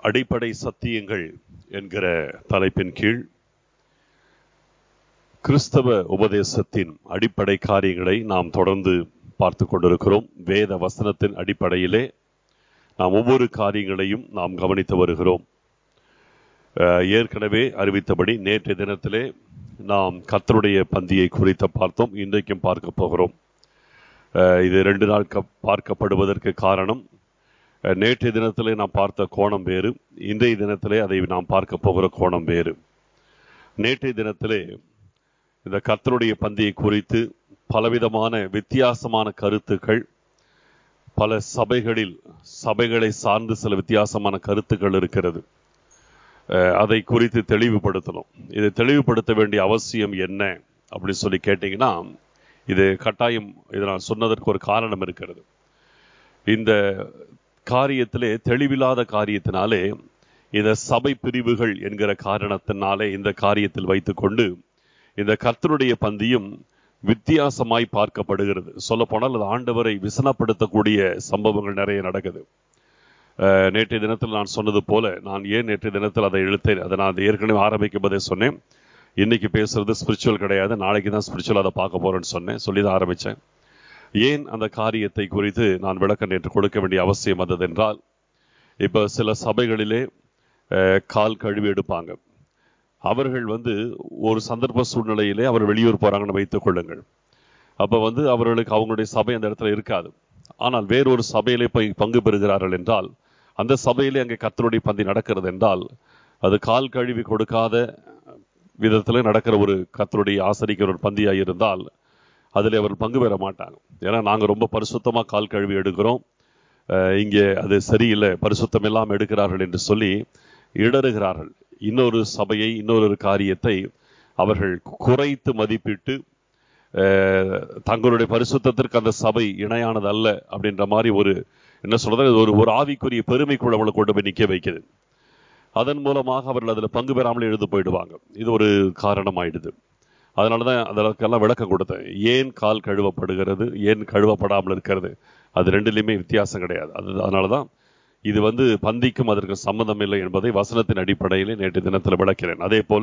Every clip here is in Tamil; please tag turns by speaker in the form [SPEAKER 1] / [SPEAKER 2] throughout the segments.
[SPEAKER 1] அடிப்படை சத்தியங்கள் என்கிற தலைப்பின் கீழ் கிறிஸ்தவ உபதேசத்தின் அடிப்படை காரியங்களை நாம் தொடர்ந்து பார்த்து கொண்டிருக்கிறோம் வேத வசனத்தின் அடிப்படையிலே நாம் ஒவ்வொரு காரியங்களையும் நாம் கவனித்து வருகிறோம் அஹ், ஏற்கனவே அறிவித்தபடி நேற்றைய தினத்திலே நாம் கர்த்தருடைய பந்தியை குறித்து பார்த்தோம் இன்றைக்கும் பார்க்க போகிறோம் அஹ், இது ரெண்டு நாள் க- பார்க்கப்படுவதற்கு காரணம் அஹ், நேற்றைய தினத்திலே நாம் பார்த்த கோணம் வேறு இன்றைய தினத்திலே அதை நாம் பார்க்க போகிற கோணம் வேறு நேற்றைய தினத்திலே இந்த கர்த்தருடைய பந்தியை குறித்து பலவிதமான வித்தியாசமான கருத்துக்கள் பல சபைகளில் சபைகளை சார்ந்து சில வித்தியாசமான கருத்துக்கள் இருக்கிறது அஹ், அதை குறித்து தெளிவுபடுத்தணும் இதை தெளிவுபடுத்த வேண்டிய அவசியம் என்ன அப்படின்னு சொல்லி கேட்டீங்கன்னா இது கட்டாயம் இதை நான் சொன்னதற்கு ஒரு காரணம் இருக்கிறது இந்த காரியத்திலே தெளிவில்லாத காரியத்தினாலே இந்த சபை பிரிவுகள் என்கிற காரணத்தினாலே இந்த காரியத்தில் வைத்துக்கொண்டு இந்த கர்த்தருடைய பந்தியும் வித்தியாசமாய் பார்க்கப்படுகிறது சொல்ல போனால் அது ஆண்டவரை விசனப்படுத்தக்கூடிய சம்பவங்கள் நிறைய நடக்குது அஹ், நேற்றைய தினத்தில் நான் சொன்னது போல நான் ஏன் நேற்றைய தினத்தில் அதை இழுத்தேன் அதை நான் ஏற்கனவே ஆரம்பிக்கும் போதே சொன்னேன் இன்னைக்கு பேசுறது ஸ்பிரிச்சுவல் கிடையாது நாளைக்கு தான் ஸ்பிரிச்சுவல் அதை பார்க்க போறேன்னு சொன்னேன் சொல்லி தான் ஆரம்பிச்சேன் ஏன் அந்த காரியத்தை குறித்து நான் விளக்கம் நேற்று கொடுக்க வேண்டிய அவசியம் வந்தது என்றால் இப்போ சில சபைகளிலே அஹ், கால் கழுவி எடுப்பாங்க அவர்கள் வந்து ஒரு சந்தர்ப்ப சூழ்நிலையிலே அவர் வெளியூர் போறாங்கன்னு வைத்துக் கொள்ளுங்கள் அப்ப வந்து அவர்களுக்கு அவங்களுடைய சபை அந்த இடத்துல இருக்காது ஆனால் வேறொரு சபையிலே போய் பங்கு பெறுகிறார்கள் என்றால் அந்த சபையிலே அங்கே கர்த்தருடைய பந்தி நடக்கிறது என்றால் அது கால் கழுவி கொடுக்காத விதத்தில் நடக்கிற ஒரு கர்த்தருடைய ஆசரிக்கிற ஒரு பந்தியாக இருந்தால் அதில் அவர் பங்கு பெற மாட்டாங்க ஏன்னா நாங்கள் ரொம்ப பரிசுத்தமாக கால் கழுவி எடுக்கிறோம் அஹ் இங்கே அது சரியில்லை பரிசுத்தம் இல்லாமல் எடுக்கிறார்கள் என்று சொல்லி இடறுகிறார்கள் இன்னொரு சபையை இன்னொரு காரியத்தை அவர்கள் குறைத்து மதிப்பிட்டு அஹ், தங்களுடைய பரிசுத்தத்திற்கு அந்த சபை இணையானது அல்ல அப்படின்ற மாதிரி ஒரு என்ன சொல்றது இது ஒரு ஒரு ஆவிக்குரிய பெருமைக்குள்ள அவளை கொண்டு போய் நிக்க வைக்குது அதன் மூலமாக அவர்கள் அதில் பங்கு பெறாமல் எழுந்து போயிடுவாங்க இது ஒரு காரணமாயிடுது அதனால தான் அதற்கெல்லாம் விளக்கம் கொடுத்தேன் ஏன் கால் கழுவப்படுகிறது ஏன் கழுவப்படாமல் இருக்கிறது அது ரெண்டுலையுமே வித்தியாசம் கிடையாது அது அதனால தான் இது வந்து பந்திக்கும் அதற்கு சம்மந்தம் இல்லை என்பதை வசனத்தின் அடிப்படையிலே நேற்று தினத்தில் விளக்கிறேன் அதே போல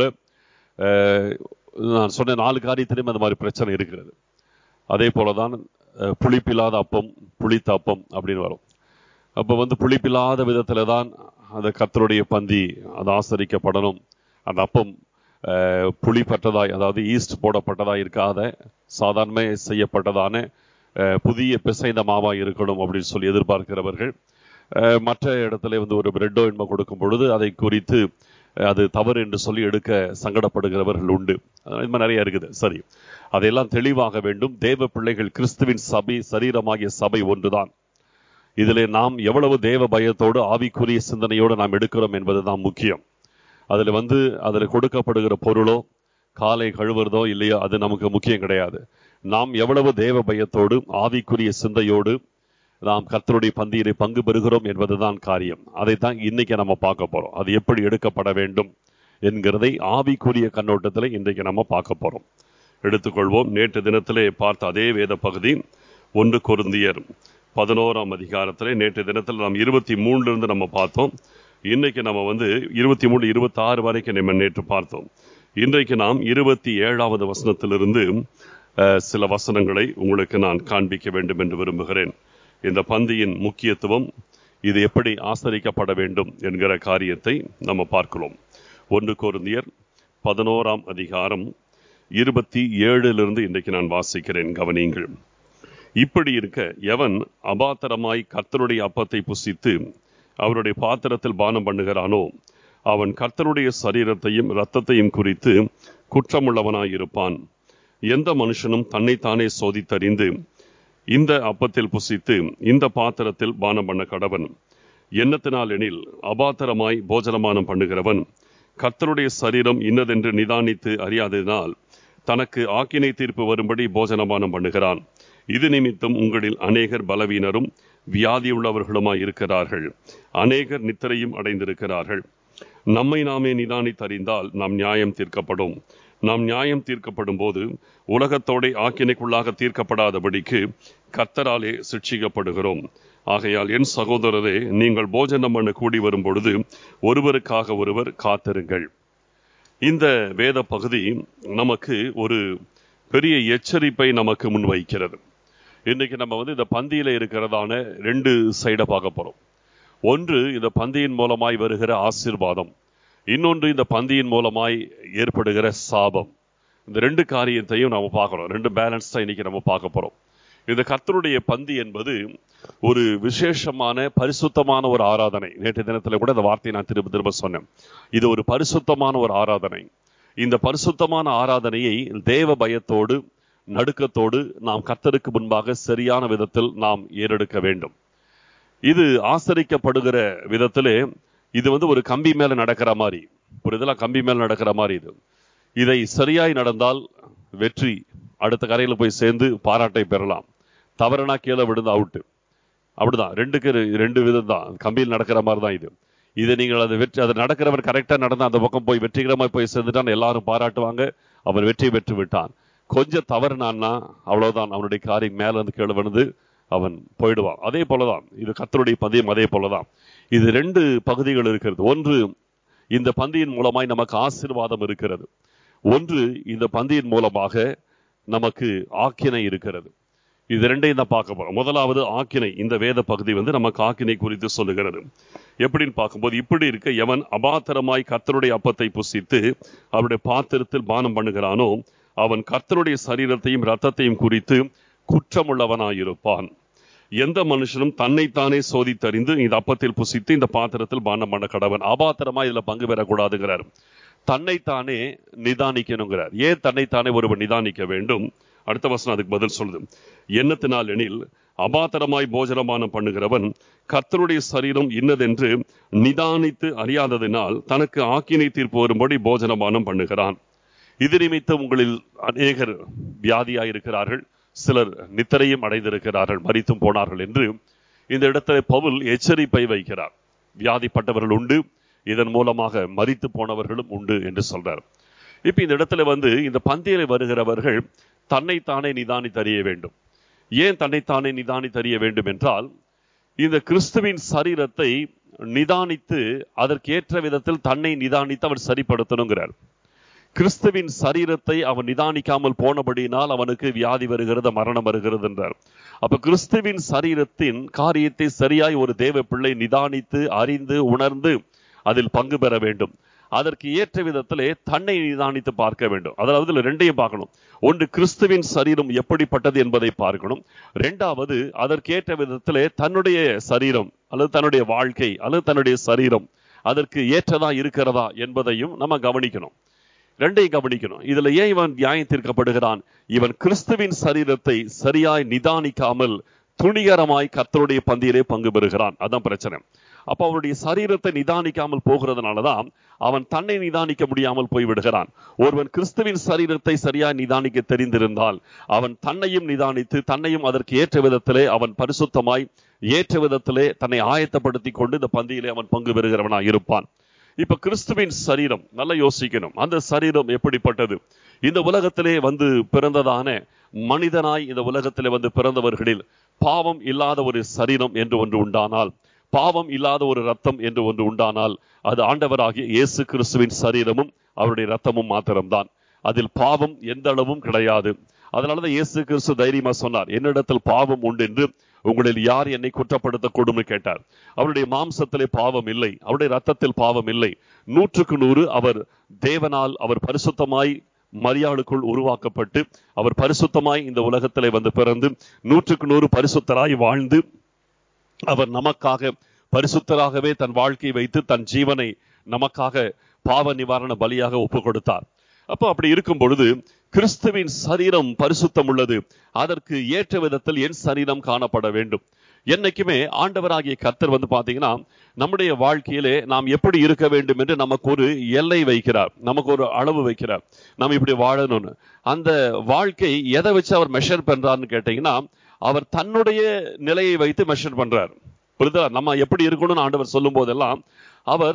[SPEAKER 1] அஹ், நான் சொன்ன நாலு காரியத்திலையும் அந்த மாதிரி பிரச்சனை இருக்கிறது அதே போல தான் அஹ், புளிப்பில்லாத அப்பம் புளித்த அப்பம் அப்படின்னு வரும் அப்போ வந்து புளிப்பில்லாத விதத்துல தான் அந்த கர்த்தருடைய பந்தி அது ஆசரிக்கப்படணும் அந்த அப்பம் அஹ், புளிப்பட்டதாய் அதாவது ஈஸ்ட் போடப்பட்டதாய் இருக்காத சாதாரண செய்யப்பட்டதான அஹ், புதிய பிசைந்த மாவா இருக்கணும் அப்படின்னு சொல்லி எதிர்பார்க்கிறவர்கள் அஹ், மற்ற இடத்துல வந்து ஒரு பிரெட்டோ என்ப கொடுக்கும் பொழுது அதை குறித்து அஹ், அது தவறு என்று சொல்லி எடுக்க சங்கடப்படுகிறவர்கள் உண்டு அஹ் இது மாதிரி நிறைய இருக்குது சரி அதையெல்லாம் தெளிவாக வேண்டும் தேவ பிள்ளைகள் கிறிஸ்துவின் சபை சரீரமாகிய சபை ஒன்றுதான் இதிலே நாம் எவ்வளவு தேவ பயத்தோடு ஆவிக்குரிய சிந்தனையோடு நாம் எடுக்கிறோம் என்பதுதான் முக்கியம் அதில் வந்து அதில் கொடுக்கப்படுகிற பொருளோ காலை கழுவுறதோ இல்லையோ அது நமக்கு முக்கியம் கிடையாது நாம் எவ்வளவு தேவ பயத்தோடு ஆவிக்குரிய சிந்தையோடு நாம் கர்த்தருடைய பந்தியிலே பங்கு பெறுகிறோம் என்பதுதான் காரியம் அதைத்தான் இன்னைக்கு நம்ம பார்க்க போறோம் அது எப்படி எடுக்கப்பட வேண்டும் என்கிறதை ஆவிக்குரிய கண்ணோட்டத்தில் இன்றைக்கு நம்ம பார்க்க போறோம் எடுத்துக்கொள்வோம் நேற்று தினத்திலே பார்த்த அதே வேத பகுதி ஒன்று கொருந்தியர் பதினோராம் அதிகாரத்திலே நேற்று தினத்தில் நாம் இருபத்தி மூணுல இருந்து நம்ம பார்த்தோம் இன்னைக்கு நம்ம வந்து இருபத்தி மூணு இருபத்தி ஆறு வரைக்கும் நம்ம நேற்று பார்த்தோம் இன்றைக்கு நாம் இருபத்தி ஏழாவது வசனத்திலிருந்து அஹ், சில வசனங்களை உங்களுக்கு நான் காண்பிக்க வேண்டும் என்று விரும்புகிறேன் இந்த பந்தியின் முக்கியத்துவம் இது எப்படி ஆசரிக்கப்பட வேண்டும் என்கிற காரியத்தை நம்ம பார்க்கிறோம் ஒன்று கொருந்தியர் பதினோராம் அதிகாரம் இருபத்தி ஏழிலிருந்து இன்றைக்கு நான் வாசிக்கிறேன் கவனியுங்கள் இப்படி இருக்க எவன் அபாத்திரமாய் கர்த்தருடைய அப்பத்தை புசித்து அவருடைய பாத்திரத்தில் பானம் பண்ணுகிறானோ அவன் கர்த்தருடைய சரீரத்தையும் இரத்தத்தையும் குறித்து குற்றமுள்ளவனாய் இருப்பான் எந்த மனுஷனும் தன்னைத்தானே சோதித்தறிந்து இந்த அப்பத்தில் புசித்து இந்த பாத்திரத்தில் பானம் பண்ண கடவன் எண்ணத்தினால் எனில் அபாத்திரமாய் போஜனமானம் பண்ணுகிறவன் கர்த்தருடைய சரீரம் இன்னதென்று நிதானித்து அறியாததினால் தனக்கு ஆக்கினை தீர்ப்பு வரும்படி போஜனமானம் பண்ணுகிறான் இது நிமித்தம் உங்களில் அநேகர் பலவீனரும் வியாதியுள்ளவர்களுமாய் இருக்கிறார்கள் அநேகர் நித்திரையும் அடைந்திருக்கிறார்கள் நம்மை நாமே நிதானித்தறிந்தால் நாம் நியாயம் தீர்க்கப்படும் நாம் நியாயம் தீர்க்கப்படும் போது உலகத்தோட ஆக்கினைக்குள்ளாக தீர்க்கப்படாதபடிக்கு கர்த்தராலே சிட்சிக்கப்படுகிறோம் ஆகையால் என் சகோதரரே நீங்கள் போஜனம் பண்ண கூடி வரும் பொழுது ஒருவருக்காக ஒருவர் காத்திருங்கள் இந்த வேத பகுதி நமக்கு ஒரு பெரிய எச்சரிப்பை நமக்கு முன்வைக்கிறது இன்னைக்கு நம்ம வந்து இந்த பந்தியில இருக்கிறதான ரெண்டு சைடை பார்க்க போறோம் ஒன்று இந்த பந்தியின் மூலமாய் வருகிற ஆசீர்வாதம் இன்னொன்று இந்த பந்தியின் மூலமாய் ஏற்படுகிற சாபம் இந்த ரெண்டு காரியத்தையும் நம்ம பார்க்கிறோம் ரெண்டு பேலன்ஸ் இன்னைக்கு நம்ம பார்க்க போறோம் இந்த கர்த்தருடைய பந்தி என்பது ஒரு விசேஷமான பரிசுத்தமான ஒரு ஆராதனை நேற்று தினத்துல கூட இந்த வார்த்தையை நான் திரும்ப திரும்ப சொன்னேன் இது ஒரு பரிசுத்தமான ஒரு ஆராதனை இந்த பரிசுத்தமான ஆராதனையை தேவ பயத்தோடு நடுக்கத்தோடு நாம் கர்த்தருக்கு முன்பாக சரியான விதத்தில் நாம் ஏறெடுக்க வேண்டும் இது ஆசரிக்கப்படுகிற விதத்திலே இது வந்து ஒரு கம்பி மேல நடக்கிற மாதிரி ஒரு இதெல்லாம் கம்பி மேல நடக்கிற மாதிரி இது இதை சரியாய் நடந்தால் வெற்றி அடுத்த கரையில போய் சேர்ந்து பாராட்டை பெறலாம் தவறுனா கீழே விழுந்து அவுட்டு அப்படிதான் ரெண்டுக்கு ரெ- ரெண்டு விதம் தான் கம்பியில் நடக்கிற மாதிரி தான் இது இதை நீங்கள் அது வெற்றி அது நடக்கிறவர் கரெக்டா நடந்து அந்த பக்கம் போய் வெற்றிகரமா போய் சேர்ந்துட்டான் எல்லாரும் பாராட்டுவாங்க அவன் வெற்றி பெற்று விட்டான் கொஞ்சம் தவறுனான்னா அவ்வளவுதான் அவனுடைய காரியம் மேல இருந்து கீழே விழுந்து அவன் போயிடுவான் அதே போலதான் இது கத்தருடைய பந்தயம் அதே போலதான் இது ரெண்டு பகுதிகள் இருக்கிறது ஒன்று இந்த பந்தியின் மூலமாய் நமக்கு ஆசீர்வாதம் இருக்கிறது ஒன்று இந்த பந்தியின் மூலமாக நமக்கு ஆக்கினை இருக்கிறது இது ரெண்டையும் தான் பார்க்க போறோம் முதலாவது ஆக்கினை இந்த வேத பகுதி வந்து நமக்கு ஆக்கினை குறித்து சொல்லுகிறது எப்படின்னு பார்க்கும்போது இப்படி இருக்க எவன் அபாத்திரமாய் கர்த்தருடைய அப்பத்தை புசித்து அவருடைய பாத்திரத்தில் பானம் பண்ணுகிறானோ அவன் கர்த்தருடைய சரீரத்தையும் ரத்தத்தையும் குறித்து குற்றமுள்ளவனாயிருப்பான் எந்த மனுஷனும் தன்னைத்தானே சோதித்தறிந்து இந்த அப்பத்தில் புசித்து இந்த பாத்திரத்தில் பானம் பண்ண கடவன் அபாத்திரமா இதுல பங்கு பெறக்கூடாதுங்கிறார் தன்னைத்தானே நிதானிக்கணுங்கிறார் ஏன் தன்னைத்தானே ஒருவன் நிதானிக்க வேண்டும் அடுத்த வசனம் அதுக்கு பதில் சொல்லுது எண்ணத்தினால் எனில் அபாத்திரமாய் போஜனமானம் பண்ணுகிறவன் கர்த்தருடைய சரீரம் இன்னதென்று நிதானித்து அறியாததினால் தனக்கு ஆக்கினை தீர்ப்பு வரும்படி போஜனமானம் பண்ணுகிறான் இது நிமித்தம் உங்களில் அநேகர் வியாதியாயிருக்கிறார்கள் சிலர் நித்திரையும் அடைந்திருக்கிறார்கள் மரித்தும் போனார்கள் என்று இந்த இடத்துல பவுல் எச்சரிப்பை வைக்கிறார் வியாதிப்பட்டவர்கள் உண்டு இதன் மூலமாக மரித்து போனவர்களும் உண்டு என்று சொல்றார் இப்ப இந்த இடத்துல வந்து இந்த பந்தியில வருகிறவர்கள் தன்னைத்தானே நிதானித்து அறிய வேண்டும் ஏன் தன்னைத்தானே நிதானித்து அறிய வேண்டும் என்றால் இந்த கிறிஸ்துவின் சரீரத்தை நிதானித்து அதற்கேற்ற விதத்தில் தன்னை நிதானித்து அவர் சரிப்படுத்தணுங்கிறார் கிறிஸ்துவின் சரீரத்தை அவன் நிதானிக்காமல் போனபடியினால் அவனுக்கு வியாதி வருகிறது மரணம் வருகிறது என்றார் அப்ப கிறிஸ்துவின் சரீரத்தின் காரியத்தை சரியாய் ஒரு தேவ பிள்ளை நிதானித்து அறிந்து உணர்ந்து அதில் பங்கு பெற வேண்டும் அதற்கு ஏற்ற விதத்திலே தன்னை நிதானித்து பார்க்க வேண்டும் அதாவது இதுல ரெண்டையும் பார்க்கணும் ஒன்று கிறிஸ்துவின் சரீரம் எப்படிப்பட்டது என்பதை பார்க்கணும் ரெண்டாவது அதற்கேற்ற விதத்திலே தன்னுடைய சரீரம் அல்லது தன்னுடைய வாழ்க்கை அல்லது தன்னுடைய சரீரம் அதற்கு ஏற்றதா இருக்கிறதா என்பதையும் நம்ம கவனிக்கணும் ரெண்டையும் கவனிக்கணும் இதுல ஏன் இவன் நியாயம் தீர்க்கப்படுகிறான் இவன் கிறிஸ்துவின் சரீரத்தை சரியாய் நிதானிக்காமல் துணிகரமாய் கர்த்தருடைய பந்தியிலே பங்கு பெறுகிறான் அதான் பிரச்சனை அப்ப அவனுடைய சரீரத்தை நிதானிக்காமல் போகிறதுனாலதான் அவன் தன்னை நிதானிக்க முடியாமல் போய் விடுகிறான் ஒருவன் கிறிஸ்துவின் சரீரத்தை சரியாய் நிதானிக்க தெரிந்திருந்தால் அவன் தன்னையும் நிதானித்து தன்னையும் அதற்கு ஏற்ற விதத்திலே அவன் பரிசுத்தமாய் ஏற்ற விதத்திலே தன்னை ஆயத்தப்படுத்தி கொண்டு இந்த பந்தியிலே அவன் பங்கு பெறுகிறவனாய் இருப்பான் இப்ப கிறிஸ்துவின் சரீரம் நல்லா யோசிக்கணும் அந்த சரீரம் எப்படிப்பட்டது இந்த உலகத்திலே வந்து பிறந்ததான மனிதனாய் இந்த உலகத்திலே வந்து பிறந்தவர்களில் பாவம் இல்லாத ஒரு சரீரம் என்று ஒன்று உண்டானால் பாவம் இல்லாத ஒரு ரத்தம் என்று ஒன்று உண்டானால் அது ஆண்டவராகிய இயேசு கிறிஸ்துவின் சரீரமும் அவருடைய ரத்தமும் மாத்திரம்தான் அதில் பாவம் எந்த அளவும் கிடையாது அதனாலதான் இயேசு கிறிஸ்து தைரியமா சொன்னார் என்னிடத்தில் பாவம் உண்டு என்று உங்களில் யார் என்னை குற்றப்படுத்தக்கூடும் கேட்டார் அவருடைய மாம்சத்திலே பாவம் இல்லை அவருடைய ரத்தத்தில் பாவம் இல்லை நூற்றுக்கு நூறு அவர் தேவனால் அவர் பரிசுத்தமாய் மரியாளுக்குள் உருவாக்கப்பட்டு அவர் பரிசுத்தமாய் இந்த உலகத்திலே வந்து பிறந்து நூற்றுக்கு நூறு பரிசுத்தராய் வாழ்ந்து அவர் நமக்காக பரிசுத்தராகவே தன் வாழ்க்கையை வைத்து தன் ஜீவனை நமக்காக பாவ நிவாரண பலியாக ஒப்பு கொடுத்தார் அப்போ அப்படி இருக்கும் பொழுது கிறிஸ்துவின் சரீரம் பரிசுத்தம் உள்ளது அதற்கு ஏற்ற விதத்தில் என் சரீரம் காணப்பட வேண்டும் என்னைக்குமே ஆண்டவராகிய கர்த்தர் வந்து பாத்தீங்கன்னா நம்முடைய வாழ்க்கையிலே நாம் எப்படி இருக்க வேண்டும் என்று நமக்கு ஒரு எல்லை வைக்கிறார் நமக்கு ஒரு அளவு வைக்கிறார் நாம் இப்படி வாழணும்னு அந்த வாழ்க்கை எதை வச்சு அவர் மெஷர் பண்றாருன்னு கேட்டீங்கன்னா அவர் தன்னுடைய நிலையை வைத்து மெஷர் பண்றார் புரியுதா நம்ம எப்படி இருக்கணும்னு ஆண்டவர் சொல்லும் போதெல்லாம் அவர்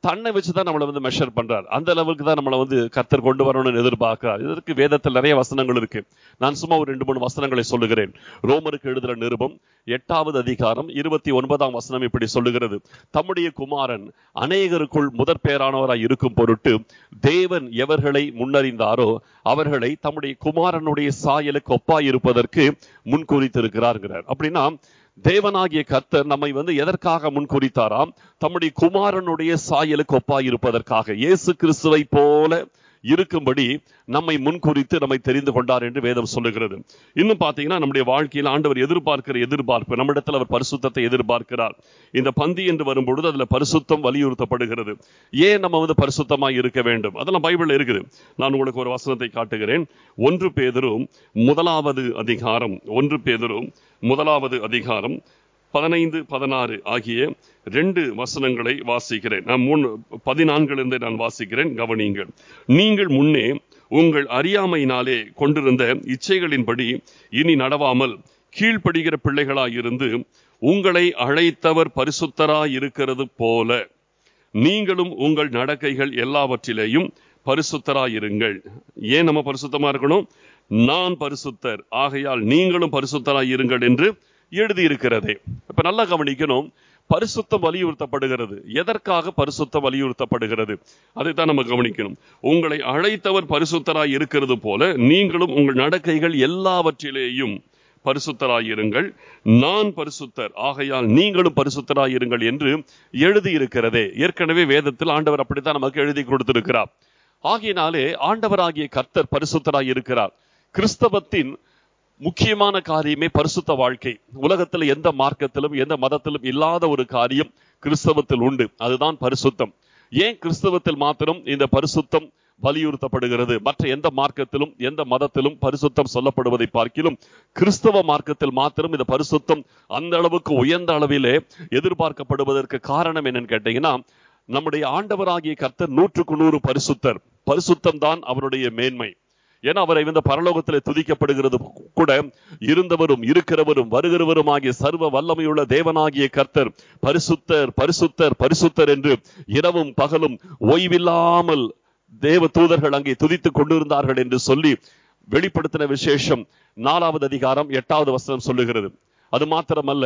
[SPEAKER 1] தன்னை வச்சுதான் நம்மளை வந்து மெஷர் பண்றார் அந்த லெவலுக்கு தான் நம்மளை வந்து கர்த்தர் கொண்டு வரணும்னு எதிர்பார்க்கிறார் இதற்கு வேதத்தில் நிறைய வசனங்கள் இருக்கு நான் சும்மா ஒரு ரெண்டு மூணு வசனங்களை சொல்லுகிறேன் ரோமருக்கு எழுதுற நிருபம் எட்டாவது அதிகாரம் இருபத்தி ஒன்பதாம் வசனம் இப்படி சொல்லுகிறது தம்முடைய குமாரன் அநேகருக்குள் முதற் பேரானவராய் இருக்கும் பொருட்டு தேவன் எவர்களை முன்னறிந்தாரோ அவர்களை தம்முடைய குமாரனுடைய சாயலுக்கு ஒப்பாய் இருப்பதற்கு முன்குறித்திருக்கிறார்கிறார் அப்படின்னா தேவனாகிய கர்த்தர் நம்மை வந்து எதற்காக முன்குறித்தாராம் தம்முடைய குமாரனுடைய சாயலுக்கு ஒப்பாய் இருப்பதற்காக இயேசு கிறிஸ்துவை போல இருக்கும்படி நம்மை முன்குறித்து நம்மை தெரிந்து கொண்டார் என்று வேதம் சொல்லுகிறது இன்னும் பார்த்தீங்கன்னா நம்முடைய வாழ்க்கையில் ஆண்டவர் எதிர்பார்க்கிற எதிர்பார்ப்பு நம்மிடத்தில் அவர் பரிசுத்தத்தை எதிர்பார்க்கிறார் இந்த பந்தி என்று வரும்பொழுது அதுல பரிசுத்தம் வலியுறுத்தப்படுகிறது ஏன் நம்ம வந்து பரிசுத்தமாய் இருக்க வேண்டும் அதெல்லாம் பைபிள் இருக்குது நான் உங்களுக்கு ஒரு வசனத்தை காட்டுகிறேன் ஒன்று பேதரும் முதலாவது அதிகாரம் ஒன்று பேதரும் முதலாவது அதிகாரம் பதினைந்து பதினாறு ஆகிய ரெண்டு வசனங்களை வாசிக்கிறேன் நான் மூணு பதினான்கிலிருந்து நான் வாசிக்கிறேன் கவனியுங்கள் நீங்கள் முன்னே உங்கள் அறியாமையினாலே கொண்டிருந்த இச்சைகளின்படி இனி நடவாமல் கீழ்ப்படுகிற பிள்ளைகளாயிருந்து உங்களை அழைத்தவர் பரிசுத்தராய் இருக்கிறது போல நீங்களும் உங்கள் நடக்கைகள் எல்லாவற்றிலேயும் பரிசுத்தராயிருங்கள் ஏன் நம்ம பரிசுத்தமா இருக்கணும் நான் பரிசுத்தர் ஆகையால் நீங்களும் பரிசுத்தராய் இருங்கள் என்று எழுதியிருக்கிறதே இப்ப நல்லா கவனிக்கணும் பரிசுத்தம் வலியுறுத்தப்படுகிறது எதற்காக பரிசுத்தம் வலியுறுத்தப்படுகிறது அதைத்தான் நம்ம கவனிக்கணும் உங்களை அழைத்தவர் பரிசுத்தராய் இருக்கிறது போல நீங்களும் உங்கள் நடக்கைகள் எல்லாவற்றிலேயும் பரிசுத்தராயிருங்கள் நான் பரிசுத்தர் ஆகையால் நீங்களும் பரிசுத்தராயிருங்கள் என்று எழுதியிருக்கிறதே ஏற்கனவே வேதத்தில் ஆண்டவர் அப்படித்தான் நமக்கு எழுதி கொடுத்திருக்கிறார் ஆகையினாலே ஆண்டவராகிய கர்த்தர் பரிசுத்தராய் இருக்கிறார் கிறிஸ்தவத்தின் முக்கியமான காரியமே பரிசுத்த வாழ்க்கை உலகத்தில் எந்த மார்க்கத்திலும் எந்த மதத்திலும் இல்லாத ஒரு காரியம் கிறிஸ்தவத்தில் உண்டு அதுதான் பரிசுத்தம் ஏன் கிறிஸ்தவத்தில் மாத்திரம் இந்த பரிசுத்தம் வலியுறுத்தப்படுகிறது மற்ற எந்த மார்க்கத்திலும் எந்த மதத்திலும் பரிசுத்தம் சொல்லப்படுவதை பார்க்கிலும் கிறிஸ்தவ மார்க்கத்தில் மாத்திரம் இந்த பரிசுத்தம் அந்த அளவுக்கு உயர்ந்த அளவிலே எதிர்பார்க்கப்படுவதற்கு காரணம் என்னன்னு கேட்டீங்கன்னா நம்முடைய ஆண்டவராகிய கர்த்தர் நூற்றுக்கு நூறு பரிசுத்தர் பரிசுத்தம் தான் அவருடைய மேன்மை ஏன்னா அவரை இந்த பரலோகத்தில் துதிக்கப்படுகிறது கூட இருந்தவரும் இருக்கிறவரும் வருகிறவரும் ஆகிய சர்வ வல்லமையுள்ள தேவனாகிய கர்த்தர் பரிசுத்தர் பரிசுத்தர் பரிசுத்தர் என்று இரவும் பகலும் ஓய்வில்லாமல் தேவ தூதர்கள் அங்கே துதித்துக் கொண்டிருந்தார்கள் என்று சொல்லி வெளிப்படுத்தின விசேஷம் நாலாவது அதிகாரம் எட்டாவது வசனம் சொல்லுகிறது அது மாத்திரமல்ல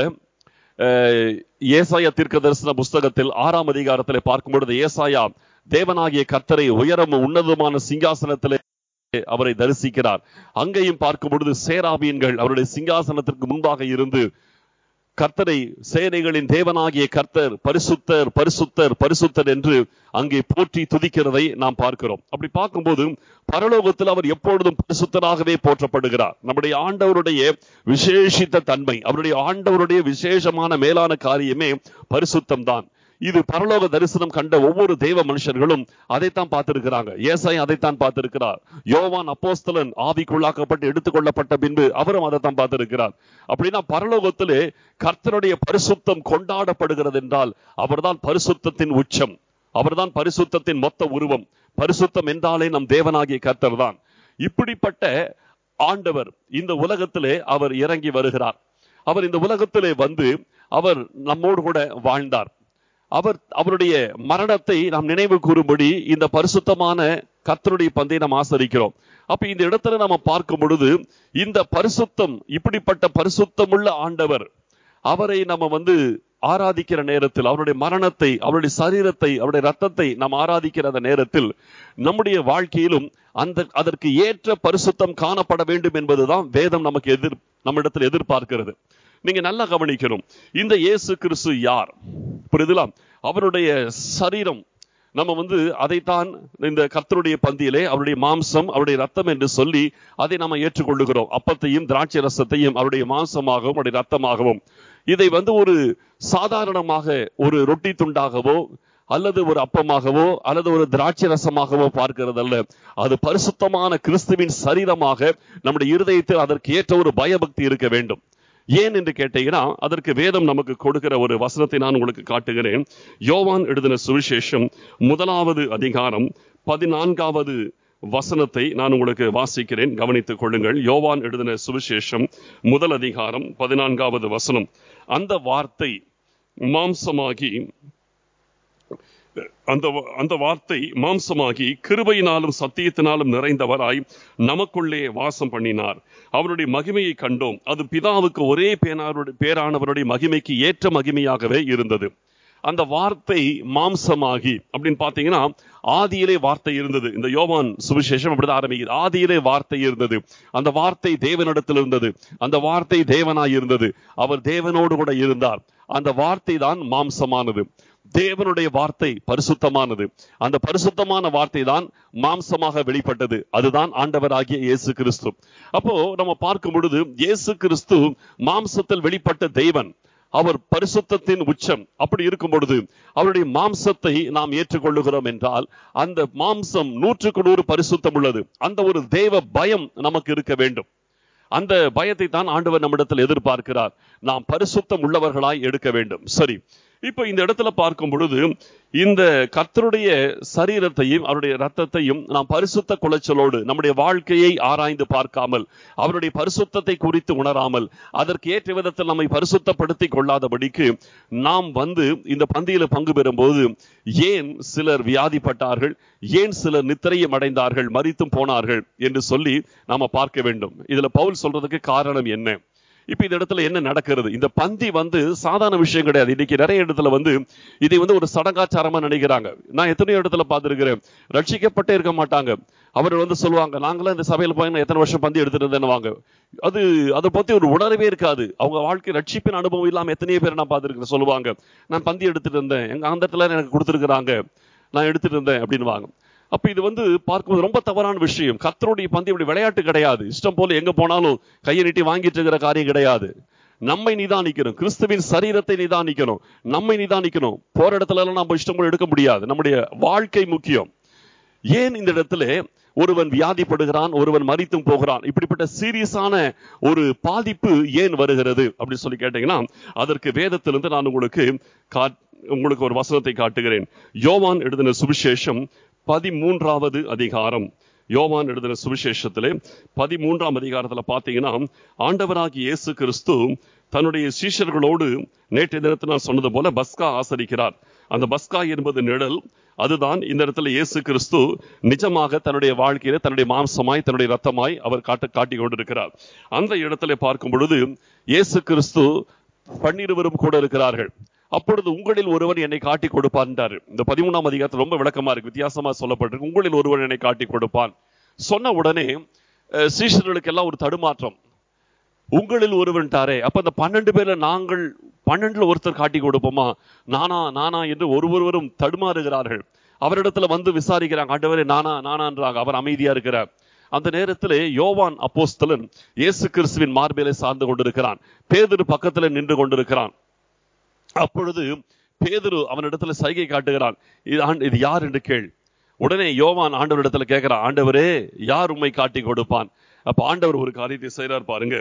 [SPEAKER 1] ஏசாயா தீர்க்க தரிசன புஸ்தகத்தில் ஆறாம் அதிகாரத்தில் பார்க்கும் பொழுது ஏசாயா தேவனாகிய கர்த்தரை உயரமும் உன்னதமான சிங்காசனத்திலே அவரை தரிசிக்கிறார் அங்கேயும் பார்க்கும் பொழுது சேராபீன்கள் அவருடைய சிங்காசனத்திற்கு முன்பாக இருந்து கர்த்தரை சேனைகளின் தேவனாகிய கர்த்தர் பரிசுத்தர் பரிசுத்தர் பரிசுத்தர் என்று அங்கே போற்றி துதிக்கிறதை நாம் பார்க்கிறோம் அப்படி பார்க்கும்போது பரலோகத்தில் அவர் எப்பொழுதும் பரிசுத்தராகவே போற்றப்படுகிறார் நம்முடைய ஆண்டவருடைய விசேஷித்த தன்மை அவருடைய ஆண்டவருடைய விசேஷமான மேலான காரியமே பரிசுத்தம் தான் இது பரலோக தரிசனம் கண்ட ஒவ்வொரு தெய்வ மனுஷர்களும் அதைத்தான் பார்த்திருக்கிறாங்க ஏசாய் அதைத்தான் பார்த்திருக்கிறார் யோவான் அப்போஸ்தலன் ஆவிக்குள்ளாக்கப்பட்டு எடுத்துக்கொள்ளப்பட்ட பின்பு அவரும் அதைத்தான் பார்த்திருக்கிறார் அப்படின்னா பரலோகத்திலே கர்த்தருடைய பரிசுத்தம் கொண்டாடப்படுகிறது என்றால் அவர்தான் பரிசுத்தத்தின் உச்சம் அவர்தான் பரிசுத்தத்தின் மொத்த உருவம் பரிசுத்தம் என்றாலே நம் தேவனாகிய கர்த்தர் தான் இப்படிப்பட்ட ஆண்டவர் இந்த உலகத்திலே அவர் இறங்கி வருகிறார் அவர் இந்த உலகத்திலே வந்து அவர் நம்மோடு கூட வாழ்ந்தார் அவர் அவருடைய மரணத்தை நாம் நினைவு கூறும்படி இந்த பரிசுத்தமான கர்த்தருடைய பந்தை நாம் ஆசரிக்கிறோம் அப்ப இந்த இடத்துல நாம பார்க்கும் பொழுது இந்த பரிசுத்தம் இப்படிப்பட்ட பரிசுத்தமுள்ள ஆண்டவர் அவரை நம்ம வந்து ஆராதிக்கிற நேரத்தில் அவருடைய மரணத்தை அவருடைய சரீரத்தை அவருடைய ரத்தத்தை நாம் ஆராதிக்கிற அந்த நேரத்தில் நம்முடைய வாழ்க்கையிலும் அந்த அதற்கு ஏற்ற பரிசுத்தம் காணப்பட வேண்டும் என்பதுதான் வேதம் நமக்கு எதிர் நம்மிடத்தில் எதிர்பார்க்கிறது நீங்க நல்லா கவனிக்கணும் இந்த இயேசு கிறிஸ்து யார் புரியுதுலாம் அவருடைய சரீரம் நம்ம வந்து அதைத்தான் இந்த கர்த்தருடைய பந்தியிலே அவருடைய மாம்சம் அவருடைய ரத்தம் என்று சொல்லி அதை நம்ம ஏற்றுக்கொள்ளுகிறோம் அப்பத்தையும் திராட்சை ரசத்தையும் அவருடைய மாம்சமாகவும் அவருடைய ரத்தமாகவும் இதை வந்து ஒரு சாதாரணமாக ஒரு ரொட்டி துண்டாகவோ அல்லது ஒரு அப்பமாகவோ அல்லது ஒரு திராட்சை ரசமாகவோ பார்க்கிறது அல்ல அது பரிசுத்தமான கிறிஸ்துவின் சரீரமாக நம்முடைய இருதயத்தில் அதற்கு ஏற்ற ஒரு பயபக்தி இருக்க வேண்டும் ஏன் என்று கேட்டீங்கன்னா அதற்கு வேதம் நமக்கு கொடுக்கிற ஒரு வசனத்தை நான் உங்களுக்கு காட்டுகிறேன் யோவான் எழுதின சுவிசேஷம் முதலாவது அதிகாரம் பதினான்காவது வசனத்தை நான் உங்களுக்கு வாசிக்கிறேன் கவனித்துக் கொள்ளுங்கள் யோவான் எழுதின சுவிசேஷம் முதல் அதிகாரம் பதினான்காவது வசனம் அந்த வார்த்தை மாம்சமாகி அந்த அந்த வார்த்தை மாம்சமாகி கிருபையினாலும் சத்தியத்தினாலும் நிறைந்தவராய் நமக்குள்ளே வாசம் பண்ணினார் அவருடைய மகிமையை கண்டோம் அது பிதாவுக்கு ஒரே பேனாருடைய பேரானவருடைய மகிமைக்கு ஏற்ற மகிமையாகவே இருந்தது அந்த வார்த்தை மாம்சமாகி அப்படின்னு பாத்தீங்கன்னா ஆதியிலே வார்த்தை இருந்தது இந்த யோவான் சுவிசேஷம் அப்படிதான் ஆரம்பிக்குது ஆதியிலே வார்த்தை இருந்தது அந்த வார்த்தை தேவனிடத்தில் இருந்தது அந்த வார்த்தை தேவனாய் இருந்தது அவர் தேவனோடு கூட இருந்தார் அந்த வார்த்தை தான் மாம்சமானது தேவனுடைய வார்த்தை பரிசுத்தமானது அந்த பரிசுத்தமான வார்த்தை தான் மாம்சமாக வெளிப்பட்டது அதுதான் ஆண்டவராகிய இயேசு கிறிஸ்து அப்போ நம்ம பார்க்கும் பொழுது இயேசு கிறிஸ்து மாம்சத்தில் வெளிப்பட்ட தெய்வன் அவர் பரிசுத்தத்தின் உச்சம் அப்படி இருக்கும் பொழுது அவருடைய மாம்சத்தை நாம் ஏற்றுக்கொள்ளுகிறோம் என்றால் அந்த மாம்சம் நூற்றுக்கு நூறு பரிசுத்தம் உள்ளது அந்த ஒரு தேவ பயம் நமக்கு இருக்க வேண்டும் அந்த பயத்தை தான் ஆண்டவர் நம்மிடத்தில் எதிர்பார்க்கிறார் நாம் பரிசுத்தம் உள்ளவர்களாய் எடுக்க வேண்டும் சரி இப்ப இந்த இடத்துல பார்க்கும் பொழுது இந்த கர்த்தருடைய சரீரத்தையும் அவருடைய ரத்தத்தையும் நாம் பரிசுத்த குலைச்சலோடு நம்முடைய வாழ்க்கையை ஆராய்ந்து பார்க்காமல் அவருடைய பரிசுத்தத்தை குறித்து உணராமல் அதற்கு ஏற்ற விதத்தில் நம்மை பரிசுத்தப்படுத்திக் கொள்ளாதபடிக்கு நாம் வந்து இந்த பந்தியில பங்கு பெறும்போது ஏன் சிலர் வியாதிப்பட்டார்கள் ஏன் சிலர் நித்திரையும் அடைந்தார்கள் மறித்தும் போனார்கள் என்று சொல்லி நாம பார்க்க வேண்டும் இதுல பவுல் சொல்றதுக்கு காரணம் என்ன இப்ப இந்த இடத்துல என்ன நடக்கிறது இந்த பந்தி வந்து சாதாரண விஷயம் கிடையாது இன்னைக்கு நிறைய இடத்துல வந்து இதை வந்து ஒரு சடங்காச்சாரமா நினைக்கிறாங்க நான் எத்தனையோ இடத்துல பார்த்திருக்கிறேன் ரட்சிக்கப்பட்டே இருக்க மாட்டாங்க அவர் வந்து சொல்லுவாங்க நாங்களாம் இந்த சபையில போய் எத்தனை வருஷம் பந்தி எடுத்துட்டு இருந்தேன்னு அது அதை பத்தி ஒரு உணர்வே இருக்காது அவங்க வாழ்க்கை ரட்சிப்பின் அனுபவம் இல்லாம எத்தனையோ பேர் நான் பார்த்திருக்கிறேன் சொல்லுவாங்க நான் பந்தி எடுத்துட்டு இருந்தேன் எங்க அந்த இடத்துல எனக்கு கொடுத்துருக்குறாங்க நான் எடுத்துட்டு இருந்தேன் அப்படின்னு வாங்க அப்ப இது வந்து பார்க்கும்போது ரொம்ப தவறான விஷயம் கத்தருடைய பந்து இப்படி விளையாட்டு கிடையாது இஷ்டம் போல எங்க போனாலும் கையை நீட்டி வாங்கிட்டு இருக்கிற காரியம் கிடையாது நம்மை நிதானிக்கணும் கிறிஸ்துவின் சரீரத்தை நிதானிக்கணும் நம்மை நிதானிக்கணும் போற இடத்துல எல்லாம் நம்ம இஷ்டம் போல எடுக்க முடியாது நம்முடைய வாழ்க்கை முக்கியம் ஏன் இந்த இடத்துல ஒருவன் வியாதிப்படுகிறான் ஒருவன் மறித்தும் போகிறான் இப்படிப்பட்ட சீரியஸான ஒரு பாதிப்பு ஏன் வருகிறது அப்படின்னு சொல்லி கேட்டீங்கன்னா அதற்கு வேதத்திலிருந்து நான் உங்களுக்கு உங்களுக்கு ஒரு வசனத்தை காட்டுகிறேன் யோவான் எழுதின சுவிசேஷம் பதிமூன்றாவது அதிகாரம் யோவான் எழுதின சுவிசேஷத்திலே பதிமூன்றாம் அதிகாரத்துல பாத்தீங்கன்னா ஆண்டவராகி இயேசு கிறிஸ்து தன்னுடைய சீஷர்களோடு நேற்றைய தினத்தில் நான் சொன்னது போல பஸ்கா ஆசரிக்கிறார் அந்த பஸ்கா என்பது நிழல் அதுதான் இந்த இடத்துல இயேசு கிறிஸ்து நிஜமாக தன்னுடைய வாழ்க்கையில தன்னுடைய மாம்சமாய் தன்னுடைய ரத்தமாய் அவர் காட்டு காட்டி கொண்டிருக்கிறார் அந்த இடத்துல பார்க்கும் பொழுது இயேசு கிறிஸ்து பன்னிருவரும் கூட இருக்கிறார்கள் அப்பொழுது உங்களில் ஒருவன் என்னை காட்டி கொடுப்பான்றாரு இந்த பதிமூணாம் அதிகாரத்தில் ரொம்ப விளக்கமா இருக்கு வித்தியாசமா சொல்லப்பட்டிருக்கு உங்களில் ஒருவன் என்னை காட்டி கொடுப்பான் சொன்ன உடனே சீஷர்களுக்கு எல்லாம் ஒரு தடுமாற்றம் உங்களில் ஒருவன்ட்டாரே அப்ப அந்த பன்னெண்டு பேர்ல நாங்கள் பன்னெண்டுல ஒருத்தர் காட்டி கொடுப்போமா நானா நானா என்று ஒருவரும் தடுமாறுகிறார்கள் அவரிடத்துல வந்து விசாரிக்கிறாங்க ஆண்டவரே நானா நானான்றாங்க அவர் அமைதியா இருக்கிறார் அந்த நேரத்திலே யோவான் அப்போஸ்தலன் இயேசு கிறிஸ்துவின் மார்பிலை சார்ந்து கொண்டிருக்கிறான் பேதரு பக்கத்துல நின்று கொண்டிருக்கிறான் அப்பொழுது பேதுரு அவனிடத்துல சைகை காட்டுகிறான் இது இது யார் என்று கேள் உடனே யோவான் ஆண்டவரிடத்துல கேட்கிறான் ஆண்டவரே யார் உண்மை காட்டி கொடுப்பான் அப்ப ஆண்டவர் ஒரு காரியத்தை செய்யறார் பாருங்க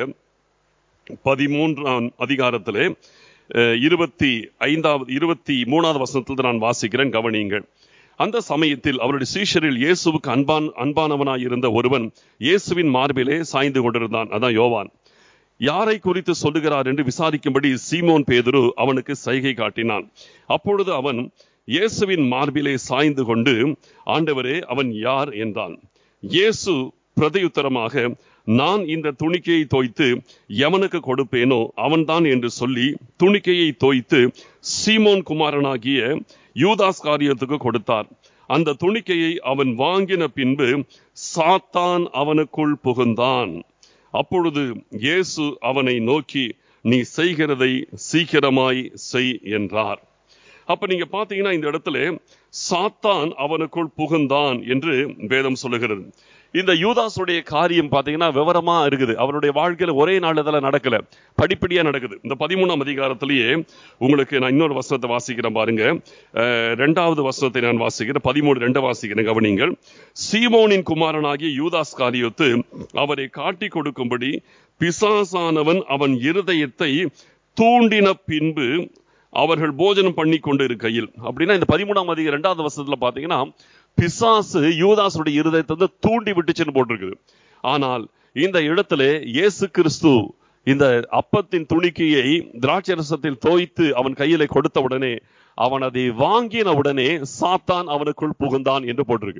[SPEAKER 1] பதிமூன்றாம் அதிகாரத்திலே இருபத்தி ஐந்தாவது இருபத்தி மூணாவது வசனத்தில் நான் வாசிக்கிறேன் கவனியுங்கள் அந்த சமயத்தில் அவருடைய சீஷரில் இயேசுவுக்கு அன்பான் அன்பானவனாய் இருந்த ஒருவன் இயேசுவின் மார்பிலே சாய்ந்து கொண்டிருந்தான் அதான் யோவான் யாரை குறித்து சொல்லுகிறார் என்று விசாரிக்கும்படி சீமோன் பேதுரு அவனுக்கு சைகை காட்டினான் அப்பொழுது அவன் இயேசுவின் மார்பிலே சாய்ந்து கொண்டு ஆண்டவரே அவன் யார் என்றான் இயேசு பிரதியுத்தரமாக நான் இந்த துணிக்கையை தோய்த்து எவனுக்கு கொடுப்பேனோ அவன்தான் என்று சொல்லி துணிக்கையை தோய்த்து சீமோன் குமாரனாகிய யூதாஸ் காரியத்துக்கு கொடுத்தார் அந்த துணிக்கையை அவன் வாங்கின பின்பு சாத்தான் அவனுக்குள் புகுந்தான் அப்பொழுது இயேசு அவனை நோக்கி நீ செய்கிறதை சீக்கிரமாய் செய் என்றார் அப்ப நீங்க பாத்தீங்கன்னா இந்த இடத்துல சாத்தான் அவனுக்குள் புகுந்தான் என்று வேதம் சொல்லுகிறது இந்த யூதாசுடைய காரியம் பாத்தீங்கன்னா விவரமா இருக்குது அவருடைய வாழ்க்கையில ஒரே நாள் இதெல்லாம் நடக்கல படிப்படியா நடக்குது இந்த பதிமூணாம் அதிகாரத்திலேயே உங்களுக்கு நான் இன்னொரு வசனத்தை வாசிக்கிறேன் பாருங்க ரெண்டாவது வசனத்தை நான் வாசிக்கிறேன் பதிமூணு ரெண்டு வாசிக்கிறேன் கவனிங்கள் சீமோனின் குமாரனாகிய யூதாஸ் காரியத்து அவரை காட்டி கொடுக்கும்படி பிசாசானவன் அவன் இருதயத்தை தூண்டின பின்பு அவர்கள் போஜனம் பண்ணி கொண்டு இருக்கையில் அப்படின்னா இந்த பதிமூணாம் அதிக இரண்டாவது வருஷத்துல பாத்தீங்கன்னா பிசாசு யூதாசுடைய இருதயத்தை வந்து தூண்டி விட்டுச்சுன்னு போட்டிருக்குது ஆனால் இந்த இடத்துல இயேசு கிறிஸ்து இந்த அப்பத்தின் துணிக்கையை திராட்சை ரசத்தில் தோய்த்து அவன் கையில கொடுத்த உடனே அவன் அதை வாங்கின உடனே சாத்தான் அவனுக்குள் புகுந்தான் என்று போட்டிருக்கு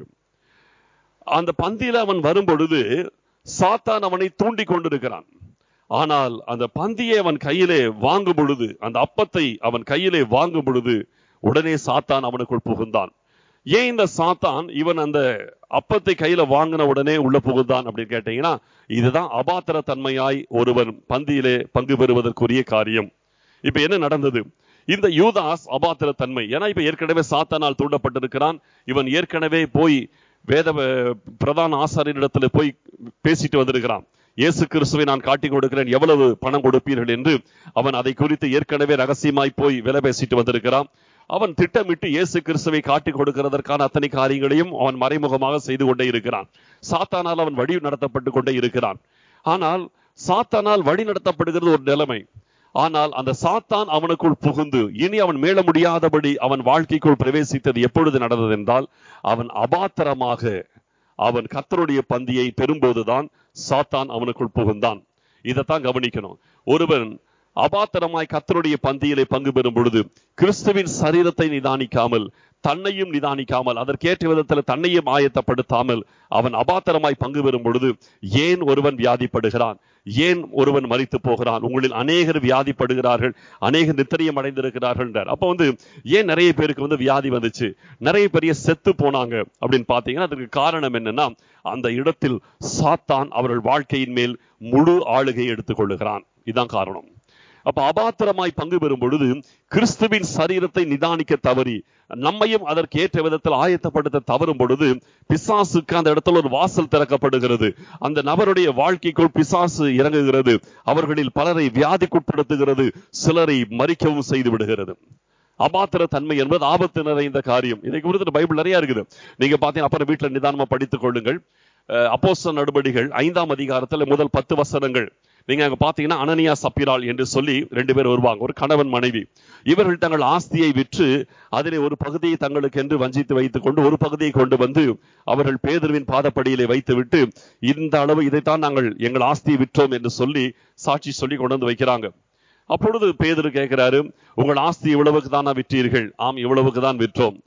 [SPEAKER 1] அந்த பந்தியில அவன் வரும் பொழுது சாத்தான் அவனை தூண்டி கொண்டிருக்கிறான் ஆனால் அந்த பந்தியை அவன் கையிலே வாங்கும் பொழுது அந்த அப்பத்தை அவன் கையிலே வாங்கும் பொழுது உடனே சாத்தான் அவனுக்குள் புகுந்தான் ஏன் இந்த சாத்தான் இவன் அந்த அப்பத்தை கையில வாங்கின உடனே உள்ள புகுந்தான் அப்படின்னு கேட்டீங்கன்னா இதுதான் அபாத்திர தன்மையாய் ஒருவன் பந்தியிலே பங்கு பெறுவதற்குரிய காரியம் இப்ப என்ன நடந்தது இந்த யூதாஸ் அபாத்திர தன்மை ஏன்னா இப்ப ஏற்கனவே சாத்தானால் தூண்டப்பட்டிருக்கிறான் இவன் ஏற்கனவே போய் வேத அஹ், பிரதான ஆசாரியரிடத்துல போய் பேசிட்டு வந்திருக்கிறான் இயேசு கிறிஸ்துவை நான் காட்டிக் கொடுக்கிறேன் எவ்வளவு பணம் கொடுப்பீர்கள் என்று அவன் அதை குறித்து ஏற்கனவே ரகசியமாய் போய் விலை பேசிட்டு வந்திருக்கிறான் அவன் திட்டமிட்டு இயேசு கிறிஸ்துவை காட்டிக் கொடுக்கிறதற்கான அத்தனை காரியங்களையும் அவன் மறைமுகமாக செய்து கொண்டே இருக்கிறான் சாத்தானால் அவன் வழி நடத்தப்பட்டு கொண்டே இருக்கிறான் ஆனால் சாத்தானால் வழி நடத்தப்படுகிறது ஒரு நிலைமை ஆனால் அந்த சாத்தான் அவனுக்குள் புகுந்து இனி அவன் மீள முடியாதபடி அவன் வாழ்க்கைக்குள் பிரவேசித்தது எப்பொழுது நடந்தது என்றால் அவன் அபாத்திரமாக அவன் கர்த்தருடைய பந்தியை பெறும்போதுதான் சாத்தான் அவனுக்குள் புகுந்தான் இதைத்தான் கவனிக்கணும் ஒருவன் அபாத்திரமாய் கர்த்தருடைய பந்தியிலே பங்கு பெறும் பொழுது கிறிஸ்துவின் சரீரத்தை நிதானிக்காமல் தன்னையும் நிதானிக்காமல் அதற்கேற்ற விதத்தில் தன்னையும் ஆயத்தப்படுத்தாமல் அவன் அபாத்திரமாய் பங்கு பெறும் பொழுது ஏன் ஒருவன் வியாதிப்படுகிறான் ஏன் ஒருவன் மறித்து போகிறான் உங்களில் அநேகர் வியாதிப்படுகிறார்கள் அநேகர் நித்திரியம் அடைந்திருக்கிறார்கள் என்றார். அப்ப வந்து ஏன் நிறைய பேருக்கு வந்து வியாதி வந்துச்சு நிறைய பெரிய செத்து போனாங்க அப்படின்னு பாத்தீங்கன்னா அதுக்கு காரணம் என்னன்னா அந்த இடத்தில் சாத்தான் அவர்கள் வாழ்க்கையின் மேல் முழு ஆளுகை எடுத்துக்கொள்ளுகிறான் இதான் காரணம் அப்ப அபாத்திரமாய் பங்கு பெறும் பொழுது கிறிஸ்துவின் சரீரத்தை நிதானிக்க தவறி நம்மையும் அதற்கு ஏற்ற விதத்தில் ஆயத்தப்படுத்த தவறும் பொழுது பிசாசுக்கு அந்த இடத்துல ஒரு வாசல் திறக்கப்படுகிறது அந்த நபருடைய வாழ்க்கைக்குள் பிசாசு இறங்குகிறது அவர்களில் பலரை வியாதிக்குட்படுத்துகிறது சிலரை மறிக்கவும் செய்து விடுகிறது அபாத்திர தன்மை என்பது ஆபத்து நிறைந்த காரியம் இதை குறித்து பைபிள் நிறைய இருக்குது நீங்க பாத்தீங்கன்னா அப்புறம் வீட்டுல நிதானமா படித்துக் கொள்ளுங்கள் அப்போஸ்தல நடபடிகள் ஐந்தாம் அதிகாரத்துல முதல் பத்து வசனங்கள் நீங்க அங்க பாத்தீங்கன்னா அனனியா சப்பிரால் என்று சொல்லி ரெண்டு பேர் வருவாங்க ஒரு கணவன் மனைவி இவர்கள் தங்கள் ஆஸ்தியை விற்று அதிலே ஒரு பகுதியை தங்களுக்கு என்று வஞ்சித்து வைத்துக் கொண்டு ஒரு பகுதியை கொண்டு வந்து அவர்கள் பேதர்வின் பாதப்படியிலே வைத்துவிட்டு இந்த அளவு இதைத்தான் நாங்கள் எங்கள் ஆஸ்தியை விற்றோம் என்று சொல்லி சாட்சி சொல்லி கொண்டு வந்து வைக்கிறாங்க அப்பொழுது பேதர் கேட்கிறாரு உங்கள் ஆஸ்தி இவ்வளவுக்கு தானா விற்றீர்கள் ஆம் இவ்வளவுக்கு தான் விற்றோம்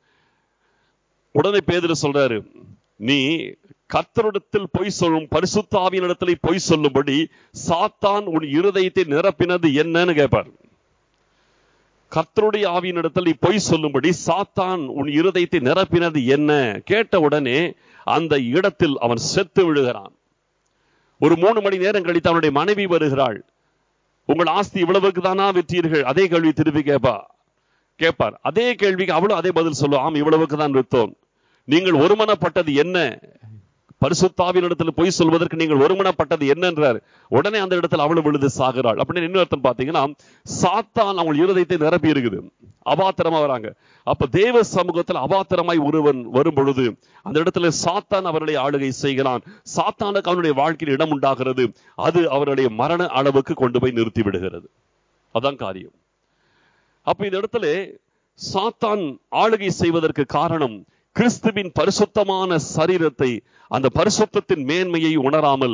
[SPEAKER 1] உடனே பேதர் சொல்றாரு நீ கர்த்தரிடத்தில் பொய் சொல்லும் பரிசுத்தாவியினிடத்தில் பொய் சொல்லும்படி சாத்தான் உன் இருதயத்தை நிரப்பினது என்னன்னு கேட்பார் கர்த்தருடைய ஆவியினிடத்தில் நீ பொய் சொல்லும்படி சாத்தான் உன் இருதயத்தை நிரப்பினது என்ன கேட்ட உடனே அந்த இடத்தில் அவன் செத்து விழுகிறான் ஒரு மூணு மணி நேரம் கழித்து அவனுடைய மனைவி வருகிறாள் உங்கள் ஆஸ்தி இவ்வளவுக்கு தானா விற்றீர்கள் அதே கேள்வி திருப்பி கேட்பா கேட்பார் அதே கேள்விக்கு அவளும் அதே பதில் சொல்லுவோம் ஆம் இவ்வளவுக்கு தான் விற்றோம் நீங்கள் ஒருமனப்பட்டது என்ன பரிசுத்தாவின் இடத்துல பொய் சொல்வதற்கு நீங்கள் ஒருமனப்பட்டது என்னன்றார் உடனே அந்த இடத்துல அவளும் விழுது சாகிறாள் அப்படின்னு இன்னொரு அர்த்தம் பாத்தீங்கன்னா சாத்தான் அவங்க இருதயத்தை நிரப்பி இருக்குது அபாத்திரமா வராங்க அப்ப தேவ சமூகத்தில் அபாத்திரமாய் ஒருவன் வரும் பொழுது அந்த இடத்துல சாத்தான் அவர்களை ஆளுகை செய்கிறான் சாத்தானுக்கு அவனுடைய வாழ்க்கையில் இடம் உண்டாகிறது அது அவருடைய மரண அளவுக்கு கொண்டு போய் நிறுத்தி விடுகிறது அதான் காரியம் அப்ப இந்த இடத்துல சாத்தான் ஆளுகை செய்வதற்கு காரணம் கிறிஸ்துவின் பரிசுத்தமான சரீரத்தை அந்த பரிசுத்தத்தின் மேன்மையை உணராமல்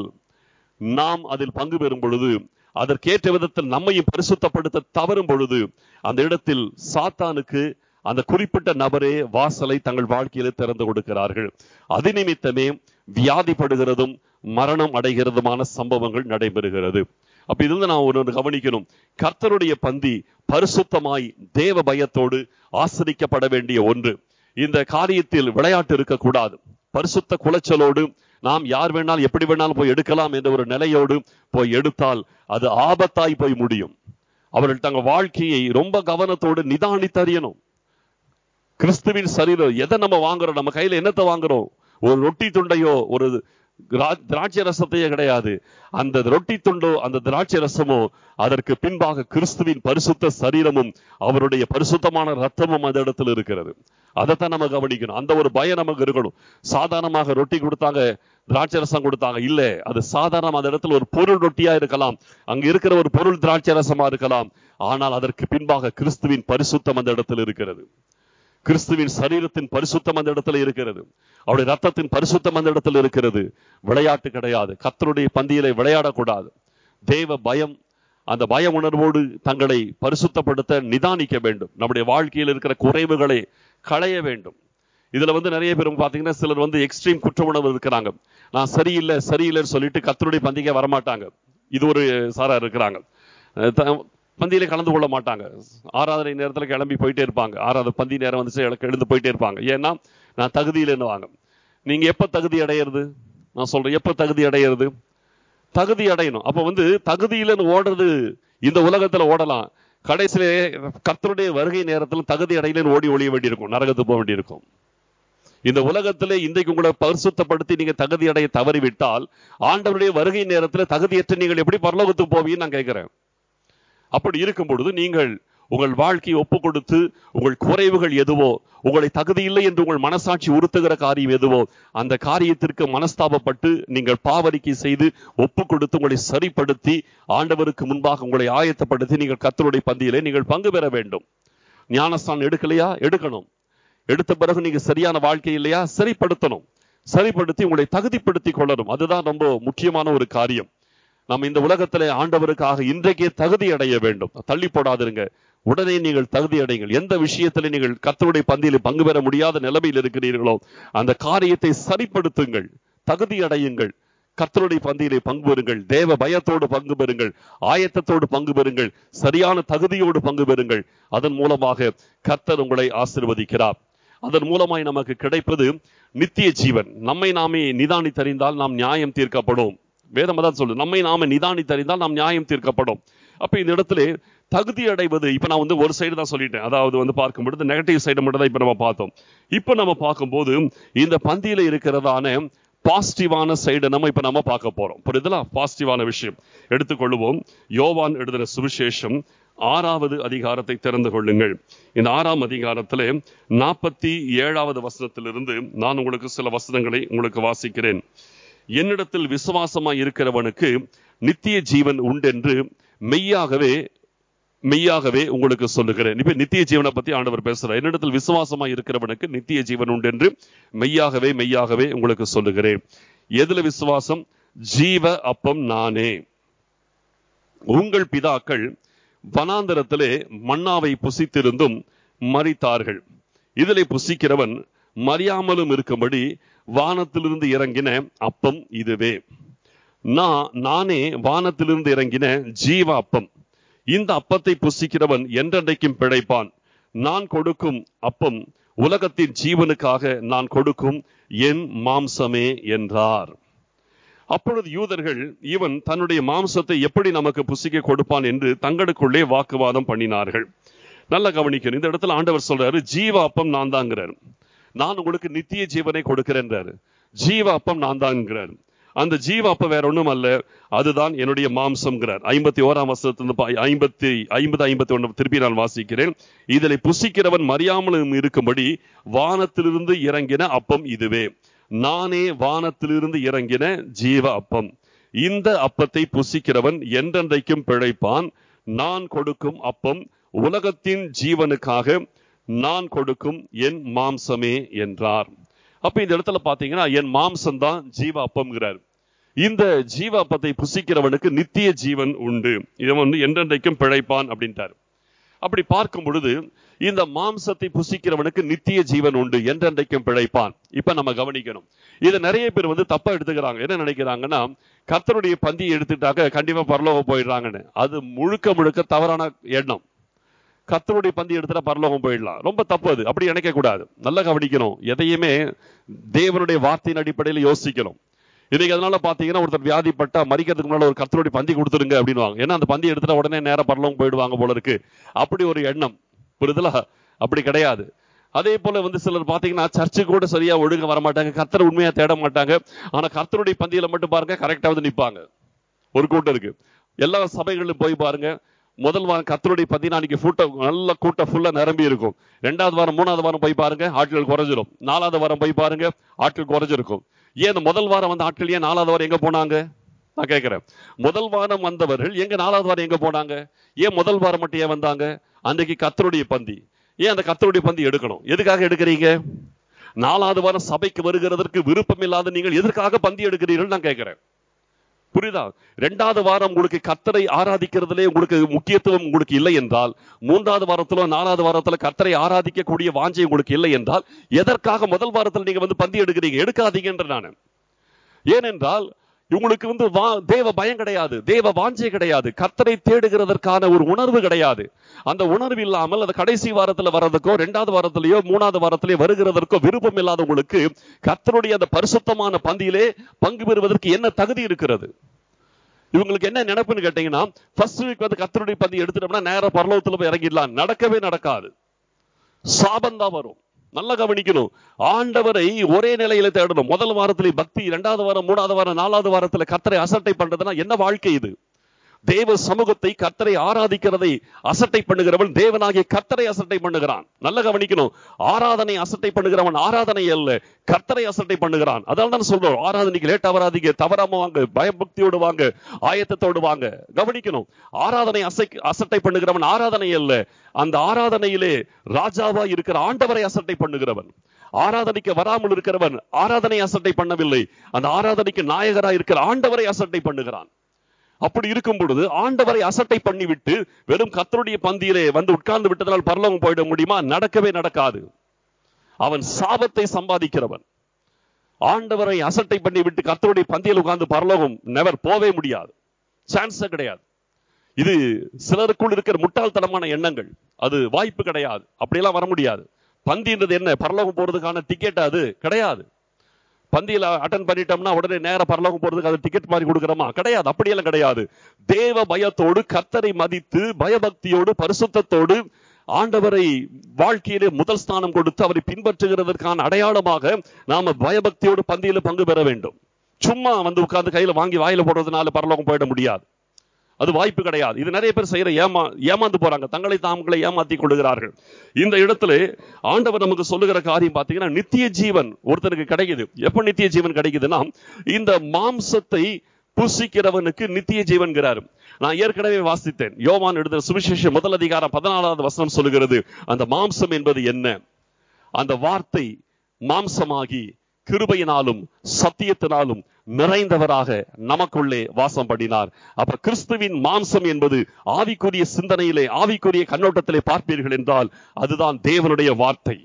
[SPEAKER 1] நாம் அதில் பங்கு பெறும் பொழுது அதற்கேற்ற விதத்தில் நம்மையும் பரிசுத்தப்படுத்த தவறும் பொழுது அந்த இடத்தில் சாத்தானுக்கு அந்த குறிப்பிட்ட நபரே வாசலை தங்கள் வாழ்க்கையில திறந்து கொடுக்கிறார்கள் அது நிமித்தமே வியாதிப்படுகிறதும் மரணம் அடைகிறதுமான சம்பவங்கள் நடைபெறுகிறது அப்ப இது நான் ஒன்று கவனிக்கணும் கர்த்தருடைய பந்தி பரிசுத்தமாய் தேவ பயத்தோடு ஆசிரிக்கப்பட வேண்டிய ஒன்று இந்த காரியத்தில் விளையாட்டு இருக்கக்கூடாது பரிசுத்த குலைச்சலோடு நாம் யார் வேணாலும் எப்படி வேணாலும் போய் எடுக்கலாம் என்ற ஒரு நிலையோடு போய் எடுத்தால் அது ஆபத்தாய் போய் முடியும் அவர்கள் தங்கள் வாழ்க்கையை ரொம்ப கவனத்தோடு நிதானித்து அறியணும் கிறிஸ்துவின் சரீரம் எதை நம்ம வாங்குறோம் நம்ம கையில என்னத்தை வாங்குறோம் ஒரு ரொட்டி துண்டையோ ஒரு திராட்சை ரசத்தையே கிடையாது அந்த ரொட்டி துண்டோ அந்த திராட்சை ரசமோ அதற்கு பின்பாக கிறிஸ்துவின் பரிசுத்த சரீரமும் அவருடைய பரிசுத்தமான ரத்தமும் அந்த இடத்துல இருக்கிறது அதைத்தான் நம்ம கவனிக்கணும் அந்த ஒரு பயம் நமக்கு இருக்கணும் சாதாரணமாக ரொட்டி கொடுத்தாங்க திராட்சை ரசம் கொடுத்தாங்க இல்ல அது சாதாரண அந்த இடத்துல ஒரு பொருள் ரொட்டியா இருக்கலாம் அங்க இருக்கிற ஒரு பொருள் திராட்சை ரசமா இருக்கலாம் ஆனால் அதற்கு பின்பாக கிறிஸ்துவின் பரிசுத்தம் அந்த இடத்துல இருக்கிறது கிறிஸ்துவின் சரீரத்தின் பரிசுத்தம் அந்த இடத்துல இருக்கிறது அவருடைய ரத்தத்தின் பரிசுத்தம் அந்த இடத்துல இருக்கிறது விளையாட்டு கிடையாது கத்தருடைய பந்தியில விளையாடக்கூடாது தேவ பயம் அந்த பய உணர்வோடு தங்களை பரிசுத்தப்படுத்த நிதானிக்க வேண்டும் நம்முடைய வாழ்க்கையில் இருக்கிற குறைவுகளை களைய வேண்டும் இதுல வந்து நிறைய பேர் பாத்தீங்கன்னா சிலர் வந்து எக்ஸ்ட்ரீம் குற்ற உணர்வு இருக்கிறாங்க நான் சரியில்லை சரியில்லைன்னு சொல்லிட்டு கத்தருடைய பந்திக்க வரமாட்டாங்க இது ஒரு சாரா இருக்கிறாங்க அஹ் த- பந்தியில கலந்து கொள்ள மாட்டாங்க ஆராதனை நேரத்துல கிளம்பி போயிட்டே இருப்பாங்க ஆறாவது பந்தி நேரம் வந்துச்சு எழு- எழுந்து போயிட்டே இருப்பாங்க ஏன்னா நான் தகுதியில்லைன்னு வாங்க நீங்க எப்ப தகுதி அடையிறது நான் சொல்றேன் எப்ப தகுதி அடையிறது தகுதி அடையணும் அப்ப வந்து தகுதியிலன்னு ஓடுறது இந்த உலகத்துல ஓடலாம் கடைசியிலே கர்த்தருடைய வருகை நேரத்துல தகுதி அடையலன்னு ஓடி ஒளிய வேண்டியிருக்கும் நரகத்துக்கு போக வேண்டியிருக்கும் இந்த உலகத்திலே இன்றைக்கு உங்களை பரிசுத்தப்படுத்தி நீங்க தகுதி அடைய தவறிவிட்டால் ஆண்டவருடைய வருகை நேரத்துல தகுதியற்ற நீங்கள் எப்படி பரலோகத்துக்கு போவீங்கன்னு நான் கேட்கிறேன் அப்படி இருக்கும் பொழுது நீங்கள் உங்கள் வாழ்க்கையை ஒப்பு கொடுத்து உங்கள் குறைவுகள் எதுவோ உங்களை தகுதியில்லை என்று உங்கள் மனசாட்சி உறுத்துகிற காரியம் எதுவோ அந்த காரியத்திற்கு மனஸ்தாபப்பட்டு நீங்கள் பாவரிக்கை செய்து ஒப்பு கொடுத்து உங்களை சரிப்படுத்தி ஆண்டவருக்கு முன்பாக உங்களை ஆயத்தப்படுத்தி நீங்கள் கத்தருடைய பந்தியிலே நீங்கள் பங்கு பெற வேண்டும் ஞானஸ்தானம் எடுக்கலையா எடுக்கணும் எடுத்த பிறகு நீங்க சரியான வாழ்க்கை இல்லையா சரிப்படுத்தணும் சரிப்படுத்தி உங்களை தகுதிப்படுத்தி கொள்ளணும் அதுதான் ரொம்ப முக்கியமான ஒரு காரியம் நம்ம இந்த உலகத்திலே ஆண்டவருக்காக இன்றைக்கே தகுதி அடைய வேண்டும் தள்ளி போடாதிருங்க உடனே நீங்கள் தகுதி அடையுங்கள் எந்த விஷயத்திலே நீங்கள் கர்த்தருடைய பந்தியில் பங்கு பெற முடியாத நிலைமையில் இருக்கிறீர்களோ அந்த காரியத்தை சரிப்படுத்துங்கள் தகுதி அடையுங்கள் கர்த்தருடைய பந்தியிலே பங்கு பெறுங்கள் தேவ பயத்தோடு பங்கு பெறுங்கள் ஆயத்தத்தோடு பங்கு பெறுங்கள் சரியான தகுதியோடு பங்கு பெறுங்கள் அதன் மூலமாக கர்த்தர் உங்களை ஆசிர்வதிக்கிறார் அதன் மூலமாய் நமக்கு கிடைப்பது நித்திய ஜீவன் நம்மை நாமே நிதானித்தறிந்தால் நாம் நியாயம் தீர்க்கப்படும் வேதம் தான் சொல்லு நம்மை நாம நிதானித்தறிந்தால் நாம் நியாயம் தீர்க்கப்படும் அப்ப இந்த இடத்துல தகுதி அடைவது இப்ப நான் வந்து ஒரு சைடு தான் சொல்லிட்டேன் அதாவது வந்து பார்க்கும் பொழுது நெகட்டிவ் சைடு மட்டும் தான் இப்ப நம்ம பார்த்தோம் இப்ப நம்ம பார்க்கும்போது இந்த பந்தியில இருக்கிறதான பாசிட்டிவான சைடு நம்ம இப்ப நம்ம பார்க்க போறோம் புரியுதுல பாசிட்டிவான விஷயம் எடுத்துக்கொள்வோம் யோவான் எழுதுற சுவிசேஷம் ஆறாவது அதிகாரத்தை திறந்து கொள்ளுங்கள் இந்த ஆறாம் அதிகாரத்திலே நாற்பத்தி ஏழாவது வசனத்திலிருந்து நான் உங்களுக்கு சில வசனங்களை உங்களுக்கு வாசிக்கிறேன் என்னிடத்தில் விசுவாசமாய் இருக்கிறவனுக்கு நித்திய ஜீவன் உண்டென்று மெய்யாகவே மெய்யாகவே உங்களுக்கு சொல்லுகிறேன் இப்ப நித்திய ஜீவனை பத்தி ஆண்டவர் பேசுறார் என்னிடத்தில் விசுவாசமாய் இருக்கிறவனுக்கு நித்திய ஜீவன் உண்டென்று மெய்யாகவே மெய்யாகவே உங்களுக்கு சொல்லுகிறேன் எதுல விசுவாசம் ஜீவ அப்பம் நானே உங்கள் பிதாக்கள் வனாந்தரத்திலே மன்னாவை புசித்திருந்தும் மறித்தார்கள் இதிலே புசிக்கிறவன் மறியாமலும் இருக்கும்படி வானத்திலிருந்து இறங்கின அப்பம் இதுவே நான் நானே வானத்திலிருந்து இறங்கின ஜீவ அப்பம் இந்த அப்பத்தை புசிக்கிறவன் என்றென்றைக்கும் பிழைப்பான் நான் கொடுக்கும் அப்பம் உலகத்தின் ஜீவனுக்காக நான் கொடுக்கும் என் மாம்சமே என்றார் அப்பொழுது யூதர்கள் இவன் தன்னுடைய மாம்சத்தை எப்படி நமக்கு புசிக்க கொடுப்பான் என்று தங்களுக்குள்ளே வாக்குவாதம் பண்ணினார்கள் நல்ல கவனிக்கணும் இந்த இடத்துல ஆண்டவர் சொல்றாரு ஜீவ அப்பம் நான் தாங்கிறார் நான் உங்களுக்கு நித்திய ஜீவனை கொடுக்கிறேன்றாரு ஜீவ அப்பம் நான் தான்ங்கிறார் அந்த ஜீவ அப்பம் வேற ஒண்ணும் அல்ல அதுதான் என்னுடைய மாம்சம்ங்கிறார் ஐம்பத்தி ஓராம் வசனத்திலிருந்து பா- ஐம்பத்தி ஐம்பது ஐம்பத்தி ஒன்று திருப்பி நான் வாசிக்கிறேன் இதில் புசிக்கிறவன் மறியாமலும் இருக்கும்படி வானத்திலிருந்து இறங்கின அப்பம் இதுவே நானே வானத்திலிருந்து இறங்கின ஜீவ அப்பம் இந்த அப்பத்தை புசிக்கிறவன் என்றென்றைக்கும் பிழைப்பான் நான் கொடுக்கும் அப்பம் உலகத்தின் ஜீவனுக்காக நான் கொடுக்கும் என் மாம்சமே என்றார் அப்ப இந்த இடத்துல பாத்தீங்கன்னா என் மாம்சம் தான் ஜீவ அப்பம்ங்கிறார் இந்த ஜீவ அப்பத்தை புசிக்கிறவனுக்கு நித்திய ஜீவன் உண்டு இவன் வந்து என்றென்றைக்கும் பிழைப்பான் அப்படின்ட்டார் அப்படி பார்க்கும் பொழுது இந்த மாம்சத்தை புசிக்கிறவனுக்கு நித்திய ஜீவன் உண்டு என்றென்றைக்கும் பிழைப்பான் இப்ப நம்ம கவனிக்கணும் இதை நிறைய பேர் வந்து தப்பா எடுத்துக்கிறாங்க என்ன நினைக்கிறாங்கன்னா கர்த்தருடைய பந்தியை எடுத்துட்டாக்க கண்டிப்பா பரலோகம் போயிடுறாங்கன்னு அது முழுக்க முழுக்க தவறான எண்ணம் கர்த்தருடைய பந்தி எடுத்துட்டா பரலோகம் போயிடலாம் ரொம்ப தப்பு அது அப்படி நினைக்க கூடாது நல்லா கவனிக்கணும் எதையுமே தேவனுடைய வார்த்தையின் அடிப்படையில் யோசிக்கணும் இன்னைக்கு அதனால பாத்தீங்கன்னா ஒருத்தர் வியாதிப்பட்டா மறிக்கிறதுக்கு முன்னால ஒரு கர்த்தருடைய பந்தி கொடுத்துருங்க அப்படின்னுவாங்க ஏன்னா அந்த பந்தி எடுத்துட்டா உடனே நேரா பரலோகம் போயிடுவாங்க போல இருக்கு அப்படி ஒரு எண்ணம் புரியுதுல அப்படி கிடையாது அதே போல வந்து சிலர் பாத்தீங்கன்னா சர்ச்சு கூட சரியா ஒழுங்க வர மாட்டாங்க கர்த்தர் உண்மையா தேட மாட்டாங்க ஆனா கர்த்தருடைய பந்தியில மட்டும் பாருங்க கரெக்டா வந்து நிப்பாங்க ஒரு கூட்டம் இருக்கு எல்லா சபைகளிலும் போய் பாருங்க முதல் வாரம் கர்த்தருடைய பந்தினா அன்னைக்கு கூட்டம் நல்ல கூட்டம் ஃபுல்லா நிரம்பி இருக்கும் ரெண்டாவது வாரம் மூணாவது வாரம் போய் பாருங்க ஆட்கள் குறைஞ்சிரும் நாலாவது வாரம் போய் பாருங்க ஆட்கள் குறைஞ்சிருக்கும் ஏன் இந்த முதல் வாரம் வந்த ஆட்கள் ஏன் நாலாவது வாரம் எங்க போனாங்க நான் கேட்கிறேன் முதல் வாரம் வந்தவர்கள் எங்க நாலாவது வாரம் எங்க போனாங்க ஏன் முதல் வாரம் மட்டும் ஏன் வந்தாங்க அன்னைக்கு கத்தருடைய பந்தி ஏன் அந்த கத்தருடைய பந்தி எடுக்கணும் எதுக்காக எடுக்கிறீங்க நாலாவது வாரம் சபைக்கு வருகிறதற்கு விருப்பம் இல்லாத நீங்கள் எதற்காக பந்தி எடுக்கிறீர்கள் நான் கேட்கிறேன் புரியுதா ரெண்டாவது வாரம் உங்களுக்கு கர்த்தரை ஆராதிக்கிறதுலே உங்களுக்கு முக்கியத்துவம் உங்களுக்கு இல்லை என்றால் மூன்றாவது வாரத்திலோ நாலாவது வாரத்துல கர்த்தரை ஆராதிக்கக்கூடிய வாஞ்சை உங்களுக்கு இல்லை என்றால் எதற்காக முதல் வாரத்தில் நீங்க வந்து பந்தி எடுக்கிறீங்க எடுக்காதீங்கன்ற நான் ஏனென்றால் உங்களுக்கு வந்து வா தேவ பயம் கிடையாது தேவ வாஞ்சை கிடையாது கர்த்தரை தேடுகிறதற்கான ஒரு உணர்வு கிடையாது அந்த உணர்வு இல்லாமல் அந்த கடைசி வாரத்துல வர்றதுக்கோ ரெண்டாவது வாரத்திலேயோ மூணாவது வாரத்திலேயோ வருகிறதற்கோ விருப்பம் இல்லாதவங்களுக்கு கர்த்தருடைய அந்த பரிசுத்தமான பந்தியிலே பங்கு பெறுவதற்கு என்ன தகுதி இருக்கிறது இவங்களுக்கு என்ன நினைப்புன்னு கேட்டீங்கன்னா ஃபர்ஸ்ட் வீக் வந்து கர்த்தருடைய பந்தி எடுத்துட்டோம்னா நேரா பரலோகத்துல போய் இறங்கிடலாம் நடக்கவே நடக்காது சாபம் தான் வரும் நல்லா கவனிக்கணும் ஆண்டவரை ஒரே நிலையில தேடணும் முதல் வாரத்திலே பக்தி இரண்டாவது வாரம் மூணாவது வாரம் நாலாவது வாரத்துல கர்த்தரை அசட்டை பண்றதுன்னா என்ன வாழ்க்கை இது தேவ சமூகத்தை கர்த்தரை ஆராதிக்கிறதை அசட்டை பண்ணுகிறவன் தேவனாகிய கர்த்தரை அசட்டை பண்ணுகிறான் நல்ல கவனிக்கணும் ஆராதனை அசட்டை பண்ணுகிறவன் ஆராதனை அல்ல கர்த்தரை அசட்டை பண்ணுகிறான் அதால தான் சொல்றோம் ஆராதனைக்கு லேட்டா வராதீங்க தவறாம வாங்க பயபக்தியோடு வாங்க ஆயத்தத்தோடு வாங்க கவனிக்கணும் ஆராதனை அசை அசட்டை பண்ணுகிறவன் ஆராதனை அல்ல அந்த ஆராதனையிலே ராஜாவா இருக்கிற ஆண்டவரை அசட்டை பண்ணுகிறவன் ஆராதனைக்கு வராமல் இருக்கிறவன் ஆராதனை அசட்டை பண்ணவில்லை அந்த ஆராதனைக்கு நாயகரா இருக்கிற ஆண்டவரை அசட்டை பண்ணுகிறான் அப்படி இருக்கும் பொழுது ஆண்டவரை அசட்டை பண்ணிவிட்டு வெறும் கத்தருடைய பந்தியிலே வந்து உட்கார்ந்து விட்டதனால் பரலோகம் போயிட முடியுமா நடக்கவே நடக்காது அவன் சாபத்தை சம்பாதிக்கிறவன் ஆண்டவரை அசட்டை பண்ணி விட்டு கத்தருடைய பந்தியில் உட்கார்ந்து பரலோகம் நெவர் போவே முடியாது சான்ஸே கிடையாது இது சிலருக்குள் இருக்கிற முட்டாள்தனமான எண்ணங்கள் அது வாய்ப்பு கிடையாது அப்படியெல்லாம் வர முடியாது பந்தின்றது என்ன பரலோகம் போறதுக்கான டிக்கெட் அது கிடையாது பந்தியில அட்டன் பண்ணிட்டோம்னா உடனே நேர பரலோகம் போறதுக்கு அது டிக்கெட் மாதிரி கொடுக்குறோமா கிடையாது அப்படியெல்லாம் கிடையாது தேவ பயத்தோடு கத்தரை மதித்து பயபக்தியோடு பரிசுத்தத்தோடு ஆண்டவரை வாழ்க்கையிலே முதல் ஸ்தானம் கொடுத்து அவரை பின்பற்றுகிறதற்கான அடையாளமாக நாம பயபக்தியோடு பந்தியில பங்கு பெற வேண்டும் சும்மா வந்து உட்கார்ந்து கையில வாங்கி வாயில போடுறதுனால பரலோகம் போயிட முடியாது அது வாய்ப்பு கிடையாது இது நிறைய பேர் செய்யற ஏமா ஏமாந்து போறாங்க தங்களை தாங்களை ஏமாத்தி கொள்ளுகிறார்கள் இந்த இடத்துல ஆண்டவர் நமக்கு சொல்லுகிற காரியம் பாத்தீங்கன்னா நித்திய ஜீவன் ஒருத்தருக்கு கிடைக்குது எப்ப நித்திய ஜீவன் கிடைக்குதுன்னா இந்த மாம்சத்தை புசிக்கிறவனுக்கு நித்திய ஜீவன்கிறாரு நான் ஏற்கனவே வாசித்தேன் யோவான் எழுதுற சுவிசேஷம் முதல் அதிகாரம் பதினாலாவது வசனம் சொல்லுகிறது அந்த மாம்சம் என்பது என்ன அந்த வார்த்தை மாம்சமாகி கிருபையினாலும் சத்தியத்தினாலும் நிறைந்தவராக நமக்குள்ளே வாசம் பண்ணினார் அப்ப கிறிஸ்துவின் மாம்சம் என்பது ஆவிக்குரிய சிந்தனையிலே ஆவிக்குரிய கண்ணோட்டத்திலே பார்ப்பீர்கள் என்றால் அதுதான் தேவனுடைய வார்த்தை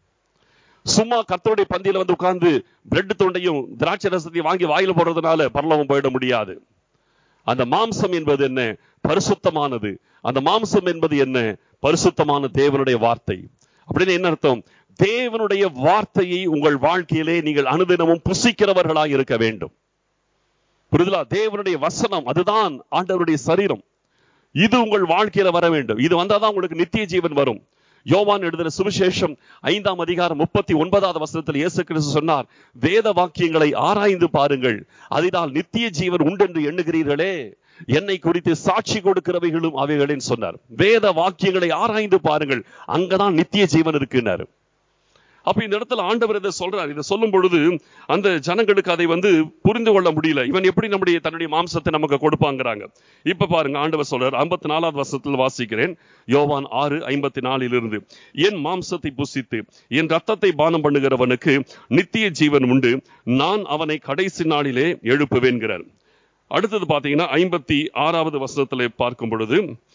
[SPEAKER 1] சும்மா கத்தருடைய பந்தியில வந்து உட்கார்ந்து பிரெட் தொண்டையும் திராட்சை ரசத்தையும் வாங்கி வாயில போடுறதுனால பரலவம் போயிட முடியாது அந்த மாம்சம் என்பது என்ன பரிசுத்தமானது அந்த மாம்சம் என்பது என்ன பரிசுத்தமான தேவனுடைய வார்த்தை அப்படின்னு என்ன அர்த்தம் தேவனுடைய வார்த்தையை உங்கள் வாழ்க்கையிலே நீங்கள் அனுதினமும் புசிக்கிறவர்களாக இருக்க வேண்டும் புரிதலா தேவனுடைய வசனம் அதுதான் ஆண்டவருடைய சரீரம் இது உங்கள் வாழ்க்கையில வர வேண்டும் இது வந்தாதான் உங்களுக்கு நித்திய ஜீவன் வரும் யோவான் எழுதின சுவிசேஷம் ஐந்தாம் அதிகாரம் முப்பத்தி ஒன்பதாவது வசனத்தில் இயேசு கிறிஸ்து சொன்னார் வேத வாக்கியங்களை ஆராய்ந்து பாருங்கள் அதனால் நித்திய ஜீவன் உண்டென்று எண்ணுகிறீர்களே என்னை குறித்து சாட்சி கொடுக்கிறவைகளும் அவைகளின் சொன்னார் வேத வாக்கியங்களை ஆராய்ந்து பாருங்கள் அங்கதான் நித்திய ஜீவன் இருக்குன்னாரு அப்ப இந்த இடத்துல ஆண்டவர் இதை சொல்றார் இதை சொல்லும் பொழுது அந்த ஜனங்களுக்கு அதை வந்து புரிந்து கொள்ள முடியல இவன் எப்படி நம்முடைய தன்னுடைய மாம்சத்தை நமக்கு கொடுப்பாங்கிறாங்க இப்ப பாருங்க ஆண்டவர் சொல்றார் ஐம்பத்தி நாலாவது வருஷத்தில் வாசிக்கிறேன் யோவான் ஆறு ஐம்பத்தி நாலில் இருந்து என் மாம்சத்தை புசித்து என் ரத்தத்தை பானம் பண்ணுகிறவனுக்கு நித்திய ஜீவன் உண்டு நான் அவனை கடைசி நாளிலே எழுப்புவேன்கிறார் அடுத்தது பாத்தீங்கன்னா ஐம்பத்தி ஆறாவது வசனத்திலே பார்க்கும் பொழுது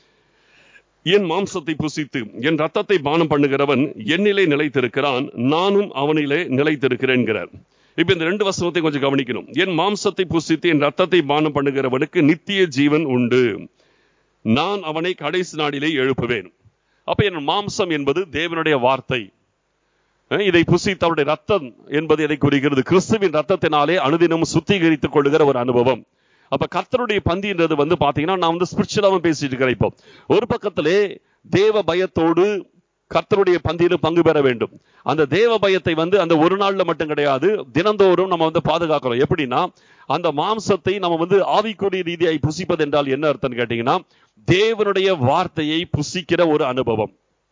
[SPEAKER 1] என் மாம்சத்தை புசித்து என் ரத்தத்தை பானம் பண்ணுகிறவன் என்னிலே நிலைத்திருக்கிறான் நானும் அவனிலே நிலைத்திருக்கிறேன்கிறார் இப்ப இந்த ரெண்டு வசனத்தை கொஞ்சம் கவனிக்கணும் என் மாம்சத்தை புசித்து என் ரத்தத்தை பானம் பண்ணுகிறவனுக்கு நித்திய ஜீவன் உண்டு நான் அவனை கடைசி நாளிலே எழுப்புவேன் அப்ப என் மாம்சம் என்பது தேவனுடைய வார்த்தை இதை புசித்து அவருடைய ரத்தம் என்பது எதை குறிக்கிறது கிறிஸ்துவின் ரத்தத்தினாலே அனுதினமும் சுத்திகரித்துக் கொள்ளுகிற ஒரு அனுபவம் அப்ப கர்த்தருடைய பந்தின்றது வந்து பாத்தீங்கன்னா நான் வந்து ஸ்பிரிச்சுவலாவும் பேசிட்டு இருக்கிறேன் இப்போ ஒரு பக்கத்திலே தேவ பயத்தோடு கர்த்தருடைய பந்தியில பங்கு பெற வேண்டும் அந்த தேவ பயத்தை வந்து அந்த ஒரு நாள்ல மட்டும் கிடையாது தினந்தோறும் நம்ம வந்து பாதுகாக்கிறோம் எப்படின்னா அந்த மாம்சத்தை நம்ம வந்து ஆவிக்குரிய ரீதியாய் புசிப்பது என்றால் என்ன அர்த்தம் கேட்டீங்கன்னா தேவனுடைய வார்த்தையை புசிக்கிற ஒரு அனுபவம்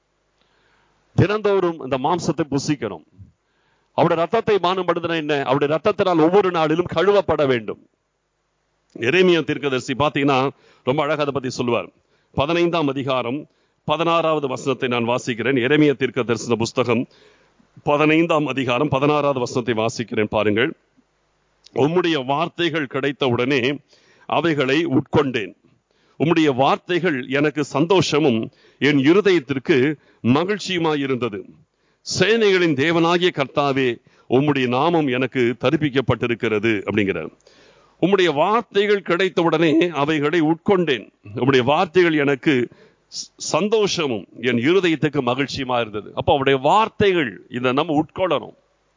[SPEAKER 1] தினந்தோறும் இந்த மாம்சத்தை புசிக்கணும் அவருடைய ரத்தத்தை மானப்படுத்தின என்ன அவருடைய ரத்தத்தினால் ஒவ்வொரு நாளிலும் கழுவப்பட வேண்டும் எரேமியா தீர்க்கதரிசி பார்த்தீங்கன்னா ரொம்ப அழகாக அதை பத்தி சொல்லுவார் பதினைந்தாம் அதிகாரம் பதினாறாவது வசனத்தை நான் வாசிக்கிறேன் எரேமியா தீர்க்க தரிசன புஸ்தகம் பதினைந்தாம் அதிகாரம் பதினாறாவது வசனத்தை வாசிக்கிறேன் பாருங்கள் உம்முடைய வார்த்தைகள் கிடைத்த உடனே அவைகளை உட்கொண்டேன் உம்முடைய வார்த்தைகள் எனக்கு சந்தோஷமும் என் இருதயத்திற்கு மகிழ்ச்சியுமாயிருந்தது சேனைகளின் தேவனாகிய கர்த்தாவே உம்முடைய நாமம் எனக்கு தரிப்பிக்கப்பட்டிருக்கிறது அப்படிங்கிறார் உம்முடைய வார்த்தைகள் கிடைத்தவுடனே அவைகளை உட்கொண்டேன் உம்முடைய வார்த்தைகள் எனக்கு ச- சந்தோஷமும் என் இருதயத்துக்கு மகிழ்ச்சியுமா இருந்தது அப்போ அவருடைய வார்த்தைகள் இதை நம்ம உட்கொள்ளணும்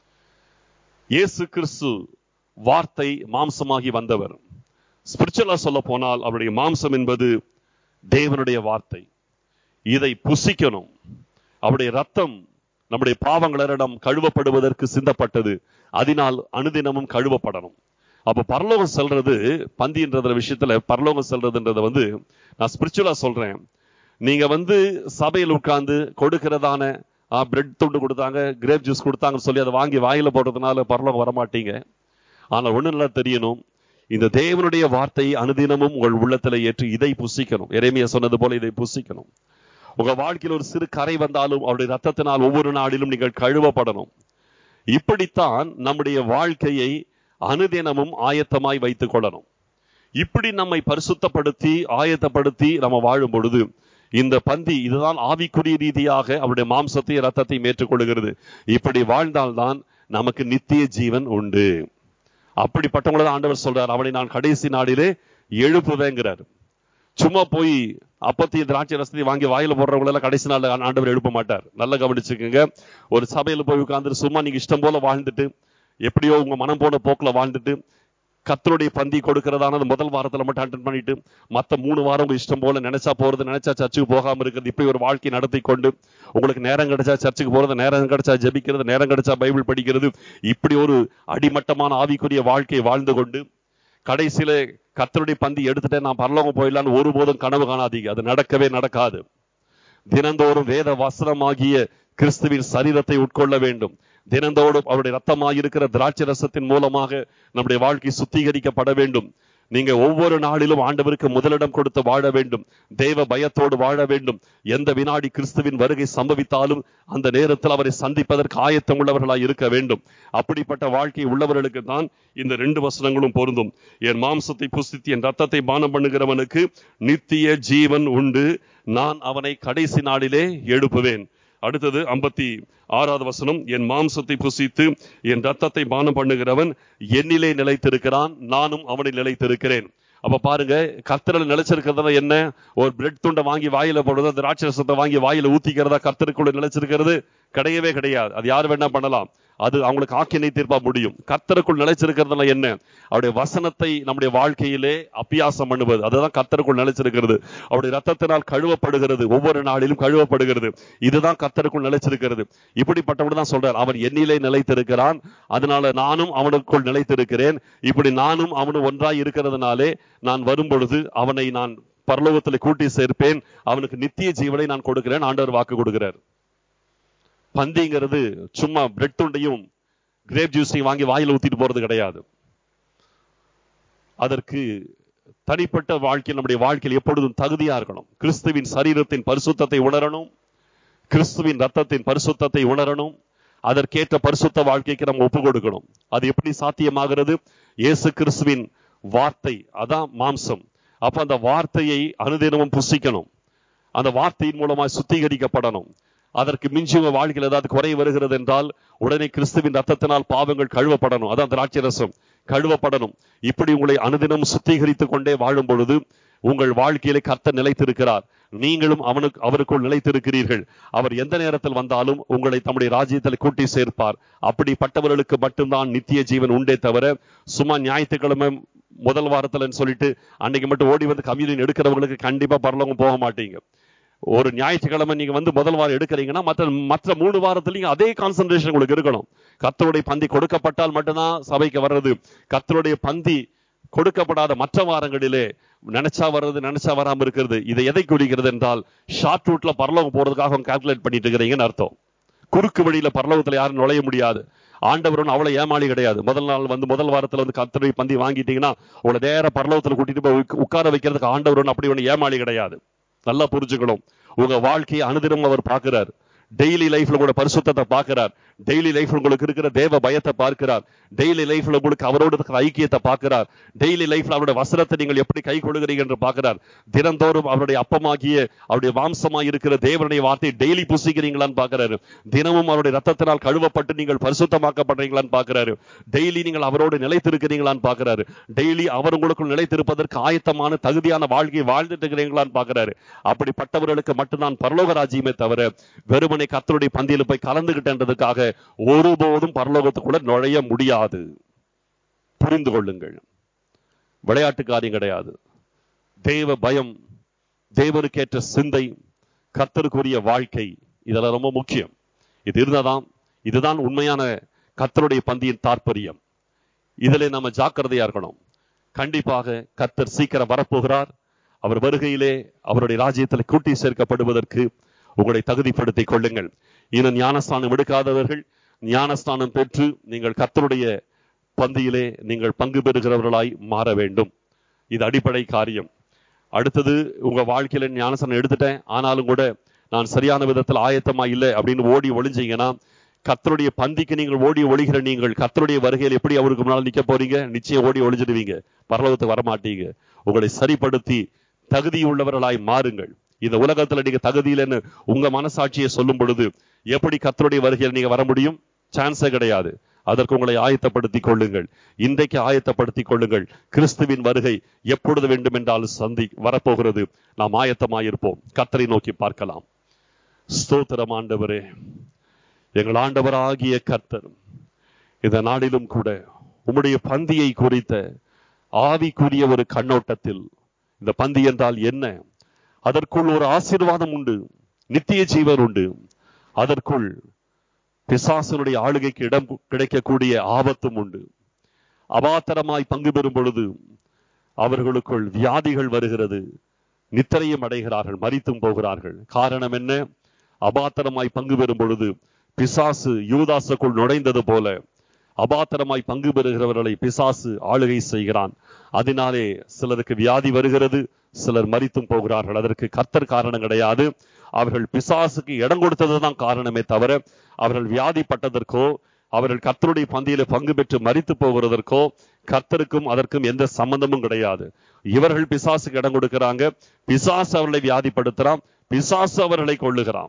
[SPEAKER 1] இயேசு கிறிஸ்து வார்த்தை மாம்சமாகி வந்தவர் ஸ்பிரிச்சுவலா சொல்ல போனால் அவருடைய மாம்சம் என்பது தேவனுடைய வார்த்தை இதை புசிக்கணும் அவருடைய ரத்தம் நம்முடைய பாவங்களிடம் கழுவப்படுவதற்கு சிந்தப்பட்டது அதனால் அனுதினமும் கழுவப்படணும் அப்ப பரலோகம் செல்றது பந்தின்றத விஷயத்துல பரலோகம் செல்றதுன்றத வந்து நான் ஸ்பிரிச்சுவலா சொல்றேன் நீங்க வந்து சபையில் உட்கார்ந்து கொடுக்கிறதான பிரெட் துண்டு கொடுத்தாங்க கிரேப் ஜூஸ் கொடுத்தாங்கன்னு சொல்லி அதை வாங்கி வாயில போடுறதுனால பரலோகம் வரமாட்டீங்க ஆனால் ஒண்ணு நல்லா தெரியணும் இந்த தேவனுடைய வார்த்தையை அனுதினமும் உங்கள் உள்ளத்துல ஏற்றி இதை புசிக்கணும் எரேமியா சொன்னது போல இதை புசிக்கணும் உங்க வாழ்க்கையில் ஒரு சிறு கரை வந்தாலும் அவருடைய ரத்தத்தினால் ஒவ்வொரு நாளிலும் நீங்கள் கழுவப்படணும் இப்படித்தான் நம்முடைய வாழ்க்கையை அனுதினமும் ஆயத்தமாய் வைத்துக் கொள்ளணும் இப்படி நம்மை பரிசுத்தப்படுத்தி ஆயத்தப்படுத்தி நம்ம வாழும் பொழுது இந்த பந்தி இதுதான் ஆவிக்குரிய ரீதியாக அவருடைய மாம்சத்தை ரத்தத்தையும் ஏற்றுக்கொள்கிறது இப்படி வாழ்ந்தால்தான் நமக்கு நித்திய ஜீவன் உண்டு அப்படிப்பட்டவங்கள தான் ஆண்டவர் சொல்றார் அவனை நான் கடைசி நாளிலே எழுப்புவேங்கிறார் சும்மா போய் அப்பத்தையும் திராட்சை ரசத்தையும் வாங்கி வாயில போடுறவங்க எல்லாம் கடைசி நாள் ஆண்டவர் எழுப்ப மாட்டார் நல்லா கவனிச்சுக்கோங்க ஒரு சபையில போய் உட்கார்ந்து சும்மா நீங்க இஷ்டம் போல வாழ்ந்துட்டு எப்படியோ உங்க மனம் போன போக்குல வாழ்ந்துட்டு கத்தருடைய பந்தி கொடுக்கிறதானது முதல் வாரத்துல மட்டும் அட்டன் பண்ணிட்டு மத்த மூணு வாரம் உங்க இஷ்டம் போல நினைச்சா போறது நினைச்சா சர்ச்சுக்கு போகாம இருக்கிறது இப்படி ஒரு வாழ்க்கை நடத்தி கொண்டு உங்களுக்கு நேரம் கிடைச்சா சர்ச்சுக்கு போறது நேரம் கிடைச்சா ஜெபிக்கிறது நேரம் கிடைச்சா பைபிள் படிக்கிறது இப்படி ஒரு அடிமட்டமான ஆவிக்குரிய வாழ்க்கையை வாழ்ந்து கொண்டு கடைசியில கத்தருடைய பந்தி எடுத்துட்டே நான் பரலோகம் போயிடலான்னு ஒருபோதும் கனவு காணாதீங்க அது நடக்கவே நடக்காது தினந்தோறும் வேத வசனமாகிய கிறிஸ்துவின் சரீரத்தை உட்கொள்ள வேண்டும் தினந்தோறும் அவருடைய ரத்தமாயிருக்கிற திராட்சை ரசத்தின் மூலமாக நம்முடைய வாழ்க்கை சுத்திகரிக்கப்பட வேண்டும் நீங்க ஒவ்வொரு நாளிலும் ஆண்டவருக்கு முதலிடம் கொடுத்து வாழ வேண்டும் தேவ பயத்தோடு வாழ வேண்டும் எந்த வினாடி கிறிஸ்துவின் வருகை சம்பவித்தாலும் அந்த நேரத்தில் அவரை சந்திப்பதற்கு ஆயத்தம் உள்ளவர்களாய் இருக்க வேண்டும் அப்படிப்பட்ட வாழ்க்கை உள்ளவர்களுக்கு தான் இந்த ரெண்டு வசனங்களும் பொருந்தும் என் மாம்சத்தை புசித்து என் ரத்தத்தை பானம் பண்ணுகிறவனுக்கு நித்திய ஜீவன் உண்டு நான் அவனை கடைசி நாளிலே எழுப்புவேன் அடுத்தது ஐம்பத்தி ஆறாவது வசனம் என் மாம்சத்தை புசித்து என் ரத்தத்தை பானம் பண்ணுகிறவன் என்னிலே நிலைத்திருக்கிறான் நானும் அவனில் நிலைத்திருக்கிறேன் அப்ப பாருங்க கர்த்தரில் நிலைச்சிருக்கிறதுனா என்ன ஒரு பிரெட் துண்டை வாங்கி வாயில போடுறது அந்த ராட்சசத்தை வாங்கி வாயில ஊத்திக்கிறதா கர்த்தருக்குள்ள நிலைச்சிருக்கிறது கிடையவே கிடையாது அது யார் வேணா பண்ணலாம் அது அவங்களுக்கு ஆக்கினை தீர்ப்பா முடியும் கர்த்தருக்குள் நிலைச்சிருக்கிறதுல என்ன அவருடைய வசனத்தை நம்முடைய வாழ்க்கையிலே அபியாசம் பண்ணுவது அதுதான் கர்த்தருக்குள் நிலைச்சிருக்கிறது அவருடைய ரத்தத்தினால் கழுவப்படுகிறது ஒவ்வொரு நாளிலும் கழுவப்படுகிறது இதுதான் கர்த்தருக்குள் நிலைச்சிருக்கிறது இப்படிப்பட்டவன் தான் சொல்றார் அவன் என்னிலே நிலைத்திருக்கிறான் அதனால நானும் அவனுக்குள் நிலைத்திருக்கிறேன் இப்படி நானும் அவனும் ஒன்றாய் இருக்கிறதுனாலே நான் வரும் பொழுது அவனை நான் பரலோகத்தில் கூட்டி சேர்ப்பேன் அவனுக்கு நித்திய ஜீவனை நான் கொடுக்கிறேன் ஆண்டவர் வாக்கு கொடுக்கிறார் பந்திங்கிறது சும்மா பிரெட் துண்டையும் கிரேப் ஜூஸையும் வாங்கி வாயில ஊத்திட்டு போறது கிடையாது அதற்கு தனிப்பட்ட வாழ்க்கையில் நம்முடைய வாழ்க்கையில் எப்பொழுதும் தகுதியா இருக்கணும் கிறிஸ்துவின் சரீரத்தின் பரிசுத்தத்தை உணரணும் கிறிஸ்துவின் ரத்தத்தின் பரிசுத்தத்தை உணரணும் அதற்கேற்ற பரிசுத்த வாழ்க்கைக்கு நம்ம ஒப்பு கொடுக்கணும் அது எப்படி சாத்தியமாகிறது இயேசு கிறிஸ்துவின் வார்த்தை அதான் மாம்சம் அப்ப அந்த வார்த்தையை அனுதினமும் புசிக்கணும் அந்த வார்த்தையின் மூலமா சுத்திகரிக்கப்படணும் அதற்கு மிஞ்சி உங்க வாழ்க்கையில் ஏதாவது குறை வருகிறது என்றால் உடனே கிறிஸ்துவின் ரத்தத்தினால் பாவங்கள் கழுவப்படணும் அதான் திராட்சை ரசம் கழுவப்படணும் இப்படி உங்களை அனுதினம் சுத்திகரித்துக் கொண்டே வாழும் பொழுது உங்கள் வாழ்க்கையிலே கர்த்தர் நிலைத்திருக்கிறார் நீங்களும் அவனுக்கு அவருக்குள் நிலைத்திருக்கிறீர்கள் அவர் எந்த நேரத்தில் வந்தாலும் உங்களை தம்முடைய ராஜ்யத்தில் கூட்டி சேர்ப்பார் அப்படிப்பட்டவர்களுக்கு மட்டும்தான் நித்திய ஜீவன் உண்டே தவிர சும்மா ஞாயிற்றுக்கிழமை முதல் வாரத்துலன்னு சொல்லிட்டு அன்னைக்கு மட்டும் ஓடி வந்து கம்யூனியன் எடுக்கிறவங்களுக்கு கண்டிப்பா பரலோகம் போக மாட்டீங்க ஒரு ஞாயிற்றுக்கிழமை நீங்க வந்து முதல் வாரம் எடுக்கிறீங்கன்னா மற்ற மற்ற மூணு வாரத்துலயும் அதே கான்சென்ட்ரேஷன் உங்களுக்கு இருக்கணும் கத்தருடைய பந்தி கொடுக்கப்பட்டால் மட்டும்தான் சபைக்கு வர்றது கத்தருடைய பந்தி கொடுக்கப்படாத மற்ற வாரங்களிலே நினைச்சா வர்றது நினைச்சா வராம இருக்கிறது இதை எதை குறிக்கிறது என்றால் ஷார்ட் ரூட்ல பரலோகம் போறதுக்காக கால்குலேட் பண்ணிட்டு இருக்கிறீங்கன்னு அர்த்தம் குறுக்கு வழியில பரலோகத்துல யாரும் நுழைய முடியாது ஆண்டவரும் அவ்வளவு ஏமாளி கிடையாது முதல் நாள் வந்து முதல் வாரத்துல வந்து கத்தரை பந்தி வாங்கிட்டீங்கன்னா உங்களை நேர பரலோகத்துல கூட்டிட்டு போய் உட்க- உட்கார வைக்கிறதுக்கு ஆண்டவர் அப்படி ஒண்ணு ஏமாளி கிடையாது நல்லா புரிஞ்சுக்கணும் உங்க வாழ்க்கையை அனுதினம் அவர் பார்க்கிறார் டெய்லி லைஃப்ல உங்களோட பரிசுத்தத்தை பார்க்கிறார் டெய்லி லைஃப்ல உங்களுக்கு இருக்கிற தேவ பயத்தை பார்க்கிறார் டெய்லி லைஃப்ல உங்களுக்கு அவரோட இருக்கிற ஐக்கியத்தை பார்க்கிறார் டெய்லி லைஃப்ல அவருடைய வசனத்தை நீங்கள் எப்படி கை கொள்கிறீங்க என்று பார்க்கிறார் தினந்தோறும் அவருடைய அப்பமாகிய அவருடைய மாம்சமாய் இருக்கிற தேவனுடைய வார்த்தை டெய்லி புசிக்கிறீங்களான்னு பார்க்கிறாரு தினமும் அவருடைய ரத்தத்தினால் கழுவப்பட்டு நீங்கள் பரிசுத்தமாக்கப்படுறீங்களான்னு பார்க்கிறாரு டெய்லி நீங்கள் அவரோடு நிலைத்திருக்கிறீங்களான்னு பார்க்கிறாரு டெய்லி அவர் உங்களுக்குள் நிலைத்திருப்பதற்கு ஆயத்தமான தகுதியான வாழ்க்கையை வாழ்ந்துட்டு இருக்கிறீங்களான்னு பார்க்கிறாரு அப்படிப்பட்டவர்களுக்கு மட்டும்தான் பரலோக ராஜ்யமே தவிர வெறுமனை கத்தருடைய பந்தியில போய் கலந்துகிட்டன்றதுக்காக ஒருபோதும் பரலோகத்துக்குள்ள நுழைய முடியாது புரிந்து கொள்ளுங்கள் விளையாட்டு காரியம் கிடையாது தேவ பயம் தேவனுக்கேற்ற சிந்தை கர்த்தருக்குரிய வாழ்க்கை இதெல்லாம் ரொம்ப முக்கியம் இது இருந்தாதான் இதுதான் உண்மையான கர்த்தருடைய பந்தியின் தாற்பயம் இதிலே நம்ம ஜாக்கிரதையா இருக்கணும் கண்டிப்பாக கர்த்தர் சீக்கிரம் வரப்போகிறார் அவர் வருகையிலே அவருடைய ராஜ்யத்தில் கூட்டி சேர்க்கப்படுவதற்கு உங்களை தகுதிப்படுத்திக் கொள்ளுங்கள் இன்னும் ஞானஸ்தானம் எடுக்காதவர்கள் ஞானஸ்தானம் பெற்று நீங்கள் கர்த்தருடைய பந்தியிலே நீங்கள் பங்கு பெறுகிறவர்களாய் மாற வேண்டும் இது அடிப்படை காரியம் அடுத்தது உங்க வாழ்க்கையில ஞானஸ்தானம் எடுத்துட்டேன் ஆனாலும் கூட நான் சரியான விதத்தில் ஆயத்தமா இல்லை அப்படின்னு ஓடி ஒளிஞ்சீங்கன்னா கர்த்தருடைய பந்திக்கு நீங்கள் ஓடி ஒளிகிற நீங்கள் கர்த்தருடைய வருகையில் எப்படி அவருக்கு முன்னால் நிக்க போறீங்க நிச்சயம் ஓடி ஒளிஞ்சிடுவீங்க பரலோகத்துக்கு வரமாட்டீங்க உங்களை சரிப்படுத்தி தகுதி உள்ளவர்களாய் மாறுங்கள் இந்த உலகத்துல நீங்க தகுதியிலன்னு உங்க மனசாட்சியை சொல்லும் பொழுது எப்படி கர்த்தருடைய வருகையில் நீங்க வர முடியும் சான்ஸே கிடையாது அதற்கு உங்களை ஆயத்தப்படுத்திக் கொள்ளுங்கள் இன்றைக்கு ஆயத்தப்படுத்திக் கொள்ளுங்கள் கிறிஸ்துவின் வருகை எப்பொழுது வேண்டும் என்றாலும் சந்தி வரப்போகிறது நாம் ஆயத்தமாயிருப்போம் கத்தரை நோக்கி பார்க்கலாம் ஸ்தோத்திரம் ஆண்டவரே எங்கள் ஆண்டவராகிய கர்த்தர் இந்த நாளிலும் கூட உம்முடைய பந்தியை குறித்த ஆவிக்குரிய ஒரு கண்ணோட்டத்தில் இந்த பந்தி என்றால் என்ன அதற்குள் ஒரு ஆசீர்வாதம் உண்டு நித்திய ஜீவன் உண்டு அதற்குள் பிசாசனுடைய ஆளுகைக்கு இடம் கிடைக்கக்கூடிய ஆபத்தும் உண்டு அபாத்தரமாய் பங்கு பெறும் பொழுது அவர்களுக்குள் வியாதிகள் வருகிறது நித்திரையும் அடைகிறார்கள் மறித்தும் போகிறார்கள் காரணம் என்ன அபாத்தரமாய் பங்கு பெறும் பொழுது பிசாசு யூதாசுக்குள் நுழைந்தது போல அபாத்தரமாய் பங்கு பெறுகிறவர்களை பிசாசு ஆளுகை செய்கிறான் அதனாலே சிலருக்கு வியாதி வருகிறது சிலர் மறித்தும் போகிறார்கள் அதற்கு கர்த்தர் காரணம் கிடையாது அவர்கள் பிசாசுக்கு இடம் கொடுத்ததுதான் காரணமே தவிர அவர்கள் வியாதிப்பட்டதற்கோ அவர்கள் கர்த்தருடைய பந்தியில பங்கு பெற்று மறித்து போகிறதற்கோ கர்த்தருக்கும் அதற்கும் எந்த சம்பந்தமும் கிடையாது இவர்கள் பிசாசுக்கு இடம் கொடுக்கிறாங்க பிசாசு அவர்களை வியாதிப்படுத்துறான் பிசாசு அவர்களை கொள்ளுகிறான்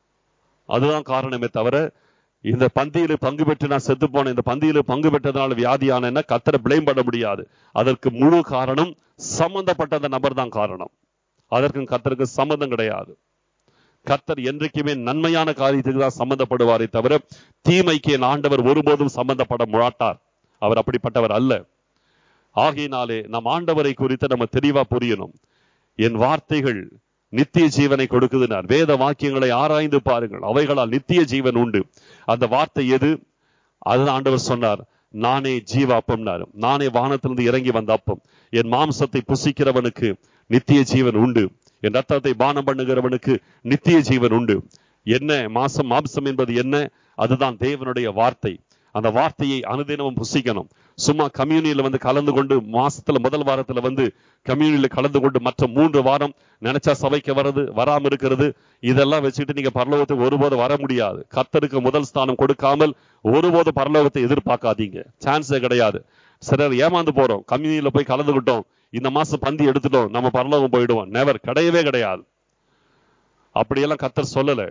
[SPEAKER 1] அதுதான் காரணமே தவிர இந்த பந்தியில பங்கு பெற்று நான் செத்து போனேன் இந்த பந்தியில பங்கு பெற்றதுனால வியாதியானேன்னா கத்தரை பிளேம் பண்ண முடியாது அதற்கு முழு காரணம் சம்பந்தப்பட்ட அந்த நபர் தான் காரணம் அதற்கும் கத்தருக்கு சம்மந்தம் கிடையாது கத்தர் என்றைக்குமே நன்மையான காரியத்துக்கு தான் சம்பந்தப்படுவாரே தவிர தீமைக்கு என் ஆண்டவர் ஒருபோதும் சம்பந்தப்பட மாட்டார் அவர் அப்படிப்பட்டவர் அல்ல ஆகையினாலே நம் ஆண்டவரை குறித்து நம்ம தெளிவா புரியணும் என் வார்த்தைகள் நித்திய ஜீவனை கொடுக்குதுனார் வேத வாக்கியங்களை ஆராய்ந்து பாருங்கள் அவைகளால் நித்திய ஜீவன் உண்டு அந்த வார்த்தை எது அதுதான் ஆண்டவர் சொன்னார் நானே ஜீவ அப்பம்னாரு நானே வானத்திலிருந்து இறங்கி வந்த அப்பம் என் மாம்சத்தை புசிக்கிறவனுக்கு நித்திய ஜீவன் உண்டு என் ரத்தத்தை பானம் பண்ணுகிறவனுக்கு நித்திய ஜீவன் உண்டு என்ன மாசம் மாம்சம் என்பது என்ன அதுதான் தேவனுடைய வார்த்தை அந்த வார்த்தையை அனுதினமும் புசிக்கணும் சும்மா கம்யூனியில வந்து கலந்து கொண்டு மாசத்துல முதல் வாரத்துல வந்து கம்யூனியில கலந்து கொண்டு மற்ற மூன்று வாரம் நினைச்சா சபைக்கு வர்றது வராம இருக்கிறது இதெல்லாம் வச்சுக்கிட்டு நீங்க பரலோகத்துக்கு ஒருபோதும் வர முடியாது கர்த்தருக்கு முதல் ஸ்தானம் கொடுக்காமல் ஒருபோது பரலோகத்தை எதிர்பார்க்காதீங்க சான்ஸே கிடையாது சிலர் ஏமாந்து போறோம் கம்யூனியில போய் கலந்துகிட்டோம் இந்த மாசம் பந்தி எடுத்துட்டோம் நம்ம பரலோகம் போயிடுவோம் நெவர் கிடையவே கிடையாது அப்படியெல்லாம் கர்த்தர் சொல்லல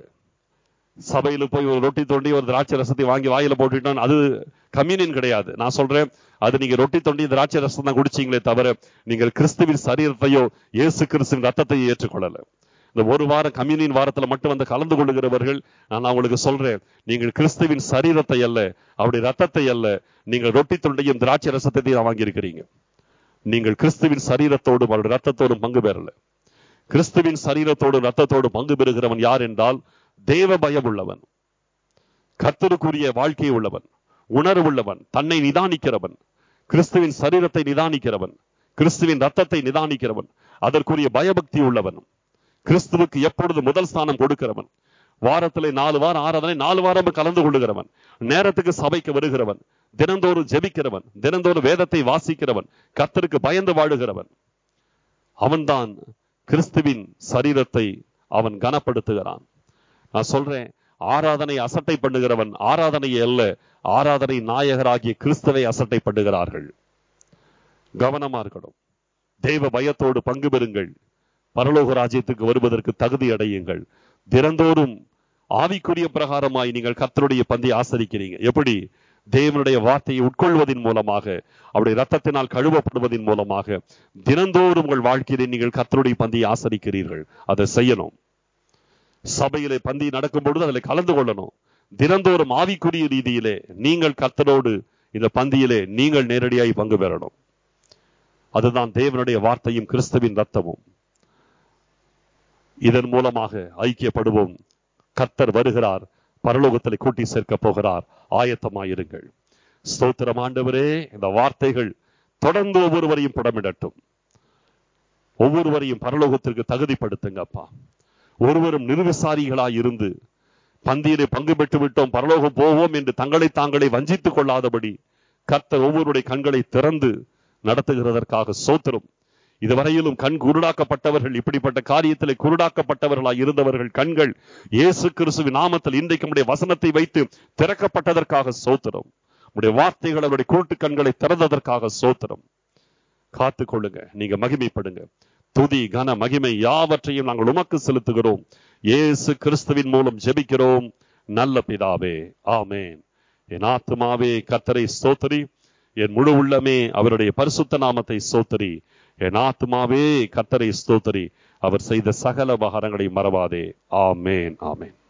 [SPEAKER 1] சபையில போய் ஒரு ரொட்டி தோண்டி ஒரு திராட்சை ரசத்தை வாங்கி வாயில போட்டுட்டோம் அது கம்யூனியன் கிடையாது நான் சொல்றேன் அது நீங்க ரொட்டி தோண்டி திராட்சை ரசம் தான் குடிச்சீங்களே தவிர நீங்கள் கிறிஸ்துவின் சரீரத்தையோ இயேசு கிறிஸ்துவின் ரத்தத்தையோ ஏற்றுக்கொள்ளல இந்த ஒரு வாரம் கம்யூனியன் வாரத்துல மட்டும் வந்து கலந்து கொள்ளுகிறவர்கள் நான் உங்களுக்கு சொல்றேன் நீங்கள் கிறிஸ்துவின் சரீரத்தை அல்ல அவருடைய ரத்தத்தை அல்ல நீங்கள் ரொட்டி தொண்டையும் திராட்சை ரசத்தையும் வாங்கியிருக்கிறீங்க நீங்கள் கிறிஸ்துவின் சரீரத்தோடும் அவருடைய ரத்தத்தோடும் பங்கு பெறல கிறிஸ்துவின் சரீரத்தோடு ரத்தத்தோடு பங்கு பெறுகிறவன் யார் என்றால் தேவ பயம் உள்ளவன் கர்த்தருக்குரிய வாழ்க்கை உள்ளவன் உணர்வுள்ளவன் தன்னை நிதானிக்கிறவன் கிறிஸ்துவின் சரீரத்தை நிதானிக்கிறவன் கிறிஸ்துவின் ரத்தத்தை நிதானிக்கிறவன் அதற்குரிய பயபக்தி உள்ளவன் கிறிஸ்துவுக்கு எப்பொழுது முதல் ஸ்தானம் கொடுக்கிறவன் வாரத்திலே நாலு வாரம் ஆராதனை நாலு வாரம் கலந்து கொள்ளுகிறவன் நேரத்துக்கு சபைக்கு வருகிறவன் தினந்தோறும் ஜெபிக்கிறவன் தினந்தோறும் வேதத்தை வாசிக்கிறவன் கர்த்தருக்கு பயந்து வாழுகிறவன் அவன்தான் கிறிஸ்துவின் சரீரத்தை அவன் கனப்படுத்துகிறான் நான் சொல்றேன் ஆராதனை அசட்டை பண்ணுகிறவன் ஆராதனை அல்ல ஆராதனை நாயகராகிய கிறிஸ்தவை அசட்டை பண்ணுகிறார்கள் கவனமா இருக்கணும் தெய்வ பயத்தோடு பங்கு பெறுங்கள் பரலோக ராஜ்யத்துக்கு வருவதற்கு தகுதி அடையுங்கள் தினந்தோறும் ஆவிக்குரிய பிரகாரமாய் நீங்கள் கர்த்தருடைய பந்தி ஆசரிக்கிறீங்க எப்படி தேவனுடைய வார்த்தையை உட்கொள்வதன் மூலமாக அவருடைய ரத்தத்தினால் கழுவப்படுவதன் மூலமாக தினந்தோறும் உங்கள் வாழ்க்கையிலே நீங்கள் கர்த்தருடைய பந்தியை ஆசரிக்கிறீர்கள் அதை செய்யணும் சபையிலே பந்தி நடக்கும் பொழுது அதில் கலந்து கொள்ளணும் தினந்தோறும் ஆவிக்குரிய ரீதியிலே நீங்கள் கர்த்தரோடு இந்த பந்தியிலே நீங்கள் நேரடியாய் பங்கு பெறணும் அதுதான் தேவனுடைய வார்த்தையும் கிறிஸ்துவின் ரத்தமும் இதன் மூலமாக ஐக்கியப்படுவோம் கர்த்தர் வருகிறார் பரலோகத்தில் கூட்டி சேர்க்க போகிறார் ஆயத்தமாயிருங்கள் ஸ்தோத்திரம் ஆண்டவரே இந்த வார்த்தைகள் தொடர்ந்து ஒவ்வொருவரையும் புடமிடட்டும் ஒவ்வொருவரையும் பரலோகத்திற்கு தகுதிப்படுத்துங்கப்பா ஒருவரும் நிர்விசாரிகளாய் இருந்து பந்தியிலே பங்கு பெற்று விட்டோம் பரலோகம் போவோம் என்று தங்களை தாங்களே வஞ்சித்துக் கொள்ளாதபடி கர்த்தர் ஒவ்வொருடைய கண்களை திறந்து நடத்துகிறதற்காக சோத்திரம் இதுவரையிலும் கண் குருடாக்கப்பட்டவர்கள் இப்படிப்பட்ட காரியத்திலே குருடாக்கப்பட்டவர்களாய் இருந்தவர்கள் கண்கள் இயேசு கிறிஸ்துவின் நாமத்தில் இன்றைக்கு நம்முடைய வசனத்தை வைத்து திறக்கப்பட்டதற்காக சோத்திரம் உடைய வார்த்தைகள் அவருடைய கூட்டு கண்களை திறந்ததற்காக சோத்திரம் காத்து கொள்ளுங்க நீங்க மகிமைப்படுங்க துதி கன மகிமை யாவற்றையும் நாங்கள் உமக்கு செலுத்துகிறோம் இயேசு கிறிஸ்துவின் மூலம் ஜெபிக்கிறோம் நல்ல பிதாவே ஆமேன் என் ஆத்துமாவே கத்தரை ஸ்தோத்தரி என் முழு உள்ளமே அவருடைய பரிசுத்த நாமத்தை ஸ்தோத்தரி என் ஆத்துமாவே கத்தரை ஸ்தோத்தரி அவர் செய்த சகல உபகாரங்களை மறவாதே ஆமேன் ஆமேன்